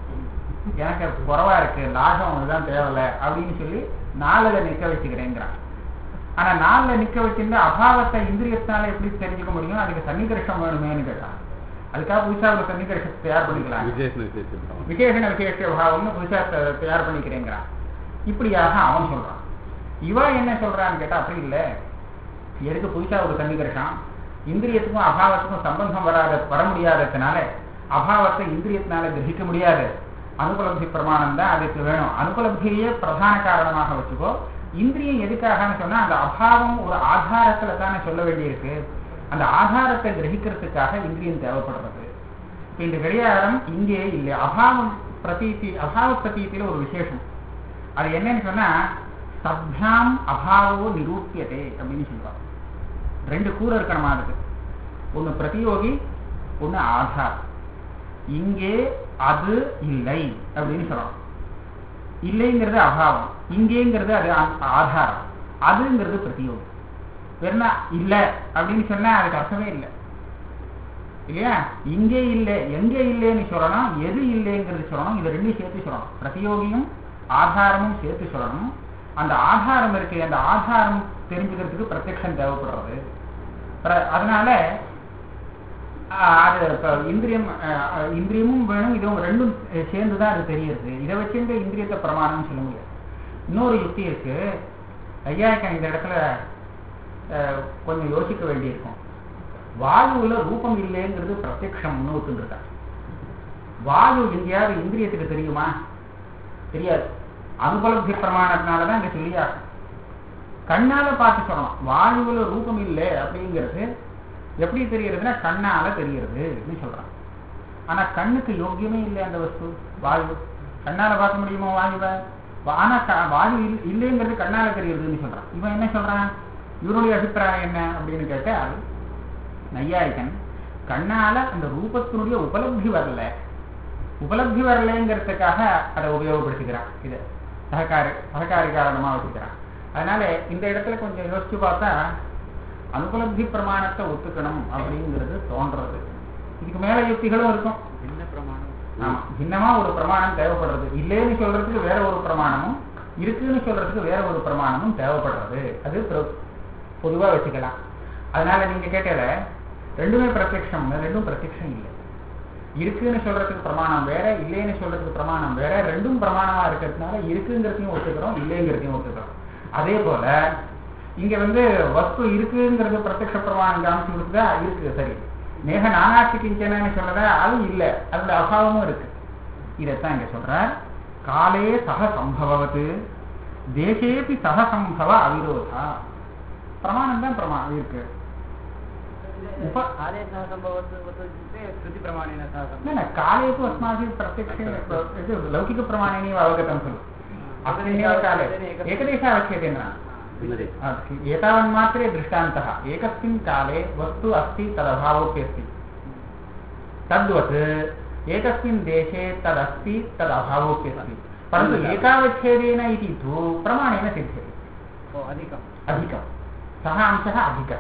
எனக்கு குறவா இருக்கு லாகம் இதுதான் தேவையில்ல அப்படின்னு சொல்லி நாலுல நிக்க வச்சுக்கிறேங்கிறான் ஆனா நாலுல நிக்க வச்சிருந்த அபாவத்தை இந்திரியத்தினால எப்படி தெரிஞ்சுக்க முடியும் அதுக்கு சன்னிகர்ஷம் வேணுமேன்னு கேட்டான் அதுக்காக புதுசா ஒரு சன்னிகர்ஷத்தை தயார் பண்ணிக்கலாம் விசேஷண விசேஷம் விசேஷண விசேஷ பாவம்னு புதுசா த- தயார் பண்ணிக்கிறேங்கிறான் இப்படியாக அவன் சொல்றான் இவ என்ன சொல்றான்னு கேட்டா அப்படி இல்ல எதுக்கு புதுசா ஒரு சன்னிகர்ஷம் இந்திரியத்துக்கும் அபாவத்துக்கும் சம்பந்தம் வராத வர முடியாததுனால அபாவத்தை இந்திரியத்தினால கிரகிக்க முடியாது அனுபலப்தி பிரமாணம் தான் அதுக்கு வேணும் அனுபலப்தியே பிரதான காரணமாக வச்சுக்கோ இந்திரியம் எதுக்காகன்னு சொன்னா அந்த அபாவம் ஒரு ஆதாரத்துல தானே சொல்ல வேண்டியிருக்கு அந்த ஆதாரத்தை கிரகிக்கிறதுக்காக இந்திரியம் தேவைப்படுறது இப்ப இந்த கடிகாரம் இங்கே இல்லை அபாவம் பிரதீதி அபாவ பிரதீத்தில ஒரு விசேஷம் அது என்னன்னு சொன்னா சப்யாம் அபாவோ நிரூபியதே அப்படின்னு சொல்லுவாங்க ரெண்டு கூறு இருக்கணுமா அதுக்கு ஒண்ணு பிரதியோகி ஒண்ணு ஆதார் இங்கே அது இல்லை அப்படின்னு சொல்லணும் இல்லைங்கிறது அபாவம் இங்கேங்கிறது அது ஆ- ஆதாரம் அதுங்கிறது பிரதியோகி வேணா இல்ல அப்படின்னு சொன்னா அதுக்கு அர்த்தமே இல்லை இல்லையா இங்கே இல்லை எங்கே இல்லைன்னு சொல்லணும் எது இல்லைங்கிறது சொல்லணும் இது ரெண்டும் சேர்த்து சொல்லணும் பிரதியோகியும் ஆதாரமும் சேர்த்து சொல்லணும் அந்த ஆதாரம் இருக்கு அந்த ஆதாரம் தெரிஞ்சுக்கிறதுக்கு பிரத்யக்ஷம் தேவைப்படுறது பிர- அதனால ஆஹ், அது இப்ப இந்திரியம் ஆஹ், இந்திரியமும் வேணும் இதுவும் ரெண்டும் சேர்ந்து தான் அது தெரியுது இதை வச்சுட்டு இந்திரியத்தை பிரமாணம்னு சொல்ல முடியாது இன்னொரு யுக்தி இருக்கு ஐயாக்கன் இந்த இடத்துல ஆஹ், கொஞ்சம் யோசிக்க வேண்டியிருக்கும் வாயுவுல ரூபம் இல்லைங்கிறது பிரத்யக்ஷம்னு ஒத்துருக்காங்க வாயு எங்கேயாவது இந்திரியத்துக்கு தெரியுமா தெரியாது அனுபலப்தி பிரமாணத்தினால தான் இங்க சொல்லியாகும் கண்ணால பார்த்து சொல்லணும் வாயுவுல ரூபம் இல்லை அப்படிங்கிறது எப்படி தெரிகிறதுனா கண்ணால தெரிகிறதுன்னு சொல்றான் ஆனா கண்ணுக்கு யோக்கியமே இல்லை அந்த வஸ்து வாயு கண்ணால பார்க்க முடியுமா வாயுவை வா- ஆனா க- வாயு இல்ல- இல்லைங்கிறது கண்ணால தெரியுதுன்னு சொல்றான் இவன் என்ன சொல்றான் இவனுடைய அபிப்பிராயம் என்ன அப்படின்னு கேட்டால் நையாயிகன் கண்ணால அந்த ரூபத்தினுடைய உபலப்தி வரல உபலப்தி வரலைங்கிறதுக்காக அதை உபயோகப்படுத்திக்கிறான் இதை சககாரி சககாரி காரணமா வச்சுக்கிறான் அதனால இந்த இடத்துல கொஞ்சம் யோசிச்சு பார்த்தா அனுபலப்தி பிரமாணத்தை ஒத்துக்கணும் அப்படிங்கிறது தோன்றது இதுக்கு மேல யுக்திகளும் இருக்கும் என்ன பிரமாணம் ஆமா பின்னமா ஒரு பிரமாணம் தேவைப்படுறது இல்லைன்னு சொல்றதுக்கு வேற ஒரு பிரமாணமும் இருக்குன்னு சொல்றதுக்கு வேற ஒரு பிரமாணமும் தேவைப்படுறது அது பிர- பொதுவா வச்சுக்கலாம் அதனால நீங்க கேட்டல ரெண்டுமே பிரத்யக்ஷம் ரெண்டும் பிரத்யக்ஷம் இல்லை இருக்குன்னு சொல்றதுக்கு பிரமாணம் வேற இல்லைன்னு சொல்றதுக்கு பிரமாணம் வேற ரெண்டும் பிரமாணமா இருக்கிறதுனால இருக்குங்கிறதையும் ஒத்துக்கிறோம் இல்லைங்கிறதையும் ஒத்துக்கிறோம் அதே போல இங்க வந்து வஸ்து இருக்குங்கிறது பிரத்யக்ஷ பிரமாணம் காமிச்சு கொடுத்தா இருக்கு சரி மேக நானாட்சி கிஞ்சனன்னு சொல்லதா அது இல்லை அதோட அபாவமும் இருக்கு இதைத்தான் இங்க சொல்றார் காலே சக சம்பவத்து தேசேபி சக சம்பவ அவிரோதா பிரமாணம் தான் பிரமாணம் இருக்கு உப काले सह सम्भवतु इत्युक्ते श्रुतिप्रमाणेन सह न सम्भवति न काले तु अस्माभिः प्रत्यक्षेण प्र- लौकिकप्रमाणेनैव अवगतं खलु अस्मिन्नेव काले एकदेशावच्छेदेन ఉన్నది आ, एतावन्मात्रे दृष्टान्तः एकस्मिन् काले वस्तु अस्ति तदभावोऽपि अस्ति तद्वत् एकस्मिन् देशे तदस्ति तदभावोऽपि अस्ति परन्तु एतावच्छेदेन इति तु प्रमाणेन सिद्ध्यते ओ अधिकम् அதிகம் சக அம்சம் அதிகம்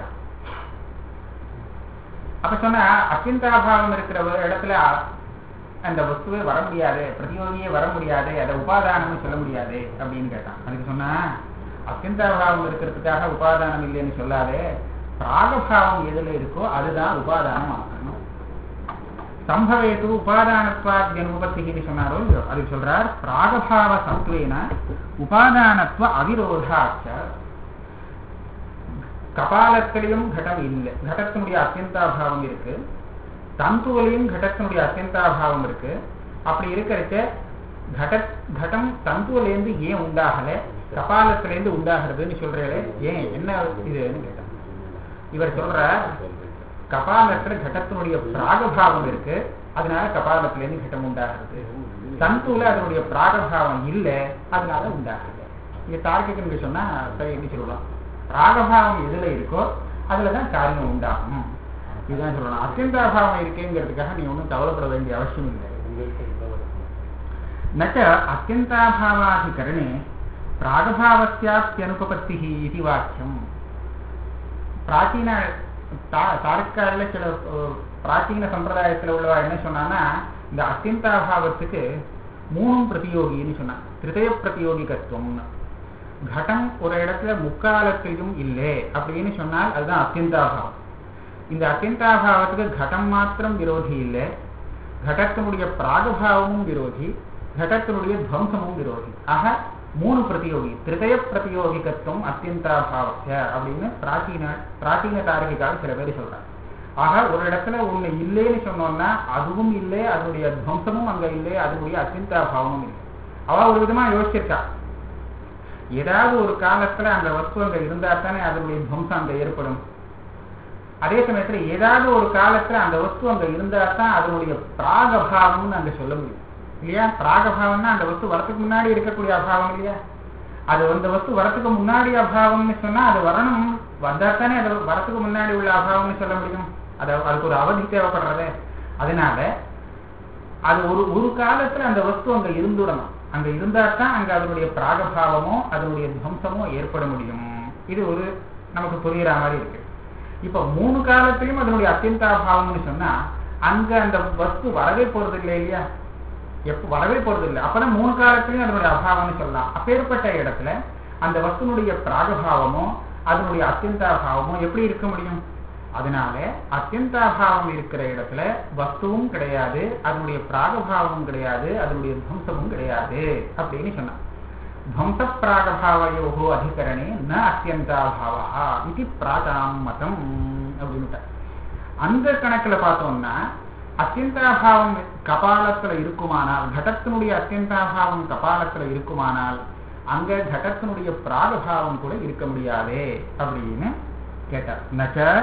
அப்ப சொன்னா அத்தியந்தாபாவம் இருக்கிற ஒரு இடத்துல அந்த வஸ்துவே வர முடியாது பிரதியோகியே வர முடியாது அதை உபாதானம்னு சொல்ல முடியாது அப்படின்னு கேட்டான் அதுக்கு சொன்னா அத்தியந்தாபாவம் இருக்கிறதுக்காக உபாதானம் இல்லைன்னு சொல்லாதே பிராகபாவம் எதுல இருக்கோ அதுதான் உபாதானம் ஆகணும் சம்பவேத்து உபாதானத்வாத் அனுபத்தின்னு சொன்னாரோ இல்லையோ அது சொல்றார் பிராகபாவ சத்வேன உபாதானத்துவ அவிரோதாச்ச கபாலத்திலையும் கடம் இல்லை கடத்தினுடைய அத்தியந்தாபாவம் இருக்கு தந்துவிலையும் கடத்தினுடைய அத்தியந்தாபாவம் இருக்கு அப்படி இருக்கிறச்ச கட கடம் தந்துவிலேருந்து ஏன் உண்டாகல கபாலத்திலேருந்து உண்டாகிறதுன்னு சொல்றீங்களே ஏன் என்ன இதுன்னு கேட்டான் இவர் சொல்ற கபாலத்துல கடத்தினுடைய பிராகபாவம் இருக்கு அதனால கபாலத்திலேருந்து கட்டம் உண்டாகிறது தந்துல அதனுடைய பிராகபாவம் இல்லை அதனால உண்டாகல இது தார்க்கிகனுக்கு சொன்னா சரி எப்படி சொல்லலாம் பிராகபாவம் எதுல இருக்கோ அதுலதான் காரியம் உண்டாகும் இதுதான் சொல்லணும் அத்தியந்தாபாவம் இருக்கேங்கிறதுக்காக நீ ஒன்றும் கவலைப்பட வேண்டிய அவசியம் இல்லை நச்ச அத்தியந்தாபாவாதிகரணே பிராகபாவஸ்யாப்தியனுபபத்தி இது வாக்கியம் பிராச்சீன தா- தார்க்காரில் சில அஹ், பிராச்சீன சம்பிரதாயத்துல உள்ளவா என்ன சொன்னான்னா இந்த அத்தியந்தாபாவத்துக்கு மூணும் பிரதியோகின்னு சொன்னான் திருதய பிரதியோகிகத்துவம்னு கடம் ஒரு இடத்துல முக்காலத்திலும் இல்லை அப்படின்னு சொன்னால் அதுதான் அத்தியந்தாபாவம் இந்த அத்தியந்தாபாவத்துக்கு கடம் மாத்திரம் விரோதி இல்லை கடத்தினுடைய பிராகபாவமும் விரோதி கடத்தினுடைய துவம்சமும் விரோதி ஆக மூணு பிரதியோகி திருதய பிரதியோகிகத்துவம் அத்தியந்தாபாவத்திய அப்படின்னு பிராச்சீன பிராச்சீன தாரகிக்காக சில பேர் சொல்றாங்க ஆக ஒரு இடத்துல ஒண்ணு இல்லைன்னு சொன்னோம்னா அதுவும் இல்லை அதனுடைய துவம்சமும் அங்க இல்லை அதனுடைய அத்தியந்தாபாவமும் இல்லை அவ ஒரு விதமா யோசிச்சிருக்கா ஏதாவது ஒரு காலத்துல அந்த வஸ்து அங்க இருந்தா தானே அதனுடைய துவம்சம் அங்க ஏற்படும் அதே சமயத்துல ஏதாவது ஒரு காலத்துல அந்த வஸ்து அங்க இருந்தா தான் அதனுடைய பிராகபாவம்னு அங்க சொல்ல முடியும் இல்லையா பிராகபாவம்னா அந்த வஸ்து வரத்துக்கு முன்னாடி இருக்கக்கூடிய அபாவம் இல்லையா அது அந்த வஸ்து வரத்துக்கு முன்னாடி அபாவம்னு சொன்னா அது வரணும் வந்தா தானே அது வரத்துக்கு முன்னாடி உள்ள அபாவம்னு சொல்ல முடியும் அது அதுக்கு ஒரு அவதி தேவைப்படுறதே அதனால அது ஒரு ஒரு காலத்துல அந்த வஸ்து அங்க இருந்துடணும் அங்க இருந்தா தான் அங்க அதனுடைய பிராகபாவமோ அதனுடைய துவம்சமோ ஏற்பட முடியும் இது ஒரு நமக்கு புரியுற மாதிரி இருக்கு இப்ப மூணு காலத்திலையும் அதனுடைய அத்தியந்தாபாவம்னு சொன்னா அங்க அந்த வஸ்து வரவே போறது இல்லை இல்லையா எப்ப வரவே போறது இல்லை அப்பதான் மூணு காலத்திலையும் அதனுடைய அபாவம்னு சொல்லலாம் அப்பேற்பட்ட இடத்துல அந்த வஸ்துனுடைய பிராகபாவமோ அதனுடைய அத்தியந்தாபாவமோ எப்படி இருக்க முடியும் அதனால அத்தியந்தாபாவம் இருக்கிற இடத்துல வஸ்துவும் கிடையாது அதனுடைய பிராகபாவமும் கிடையாது அதனுடைய துவம்சமும் கிடையாது அப்படின்னு சொன்னான் ध्वंस प्रागभावयोः अधिकरणे न அத்தியந்தாபாவா இது பிராதாம் மதம் அப்படின்ட்டு அந்த கணக்குல பார்த்தோம்னா அத்தியந்தாபாவம் கபாலத்துல இருக்குமானால் கடத்தினுடைய அத்தியந்தாபாவம் கபாலத்துல இருக்குமானால் அங்க கடத்தினுடைய பிராகபாவம் கூட இருக்க முடியாதே அப்படின்னு கேட்டார் நச்ச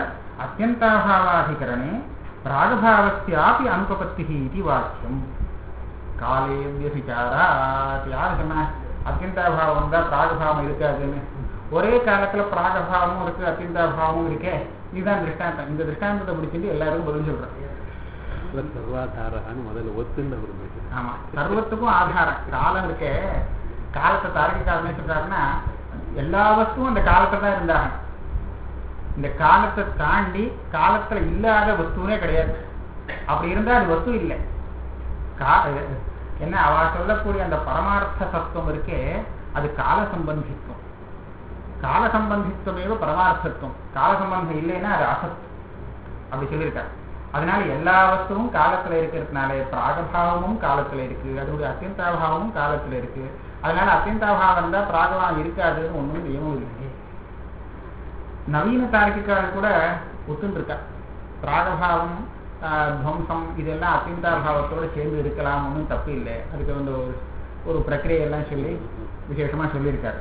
அத்தியந்தாபாவாதிகரணே பிராகபாவஸ்யாபி அனுபபத்தி இது வாக்கியம் காலே வியபிச்சாராத் யார் சொன்னா அத்தியந்தாபாவம் தான் பிராகபாவம் இருக்காதுன்னு ஒரே காலத்துல பிராகபாவமும் இருக்கு அத்தியந்தாபாவமும் இருக்கே இதுதான் திருஷ்டாந்தம் இந்த திருஷ்டாந்தத்தை முடிச்சுட்டு எல்லாருக்கும் பதில் சொல்றேன் சர்வாதாரகான்னு முதல்ல ஒத்துன்னு அவர் பேசுறாரு. ஆமா சர்வத்துக்கும் ஆதாரம் காலம் இருக்கே காலத்தை தாரகிக்காரன் என்ன சொல்றாருன்னா எல்லா வஸ்துவும் அந்த காலத்துல தான் இருந்தாங்க இந்த காலத்தை தாண்டி காலத்துல இல்லாத வஸ்துவே கிடையாது அப்படி இருந்தா அது வஸ்து இல்லை கா என்ன அவ சொல்லக்கூடிய அந்த பரமார்த்த தத்துவம் இருக்கே அது கால சம்பந்தித்துவம் கால சம்பந்தித்துவமேவ பரமார்த்தத்துவம் கால சம்பந்தம் இல்லைன்னா அது அசத் அப்படி சொல்லியிருக்காரு அதனால எல்லா வஸ்துவும் காலத்துல இருக்கிறதுனால பிராகபாவமும் காலத்துல இருக்கு அதோடைய அத்தியந்தாபாவமும் காலத்துல இருக்கு அதனால அத்தியந்தாபாவம் தான் பிராகபாவம் இருக்காதுன்னு ஒண்ணும் நியமம் இல்லை நவீன தார்க்கிக்காரர் கூட ஒத்துன்னு இருக்கா பிராகபாவம் ஆஹ், துவம்சம் இதெல்லாம் அத்தியந்தாபாவத்தோட சேர்ந்து இருக்கலாம் ஒன்றும் தப்பு இல்லை அதுக்கு வந்து ஒரு ஒரு பிரக்கிரியெல்லாம் சொல்லி விசேஷமா சொல்லியிருக்காரு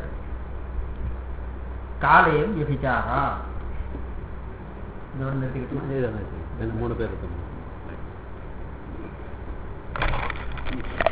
காலையும் விபிச்சாரா இதோட நிறுத்திக்கிட்டுமா இதுதானே சரி. ரெண்டு மூணு பேர் இருக்கணும்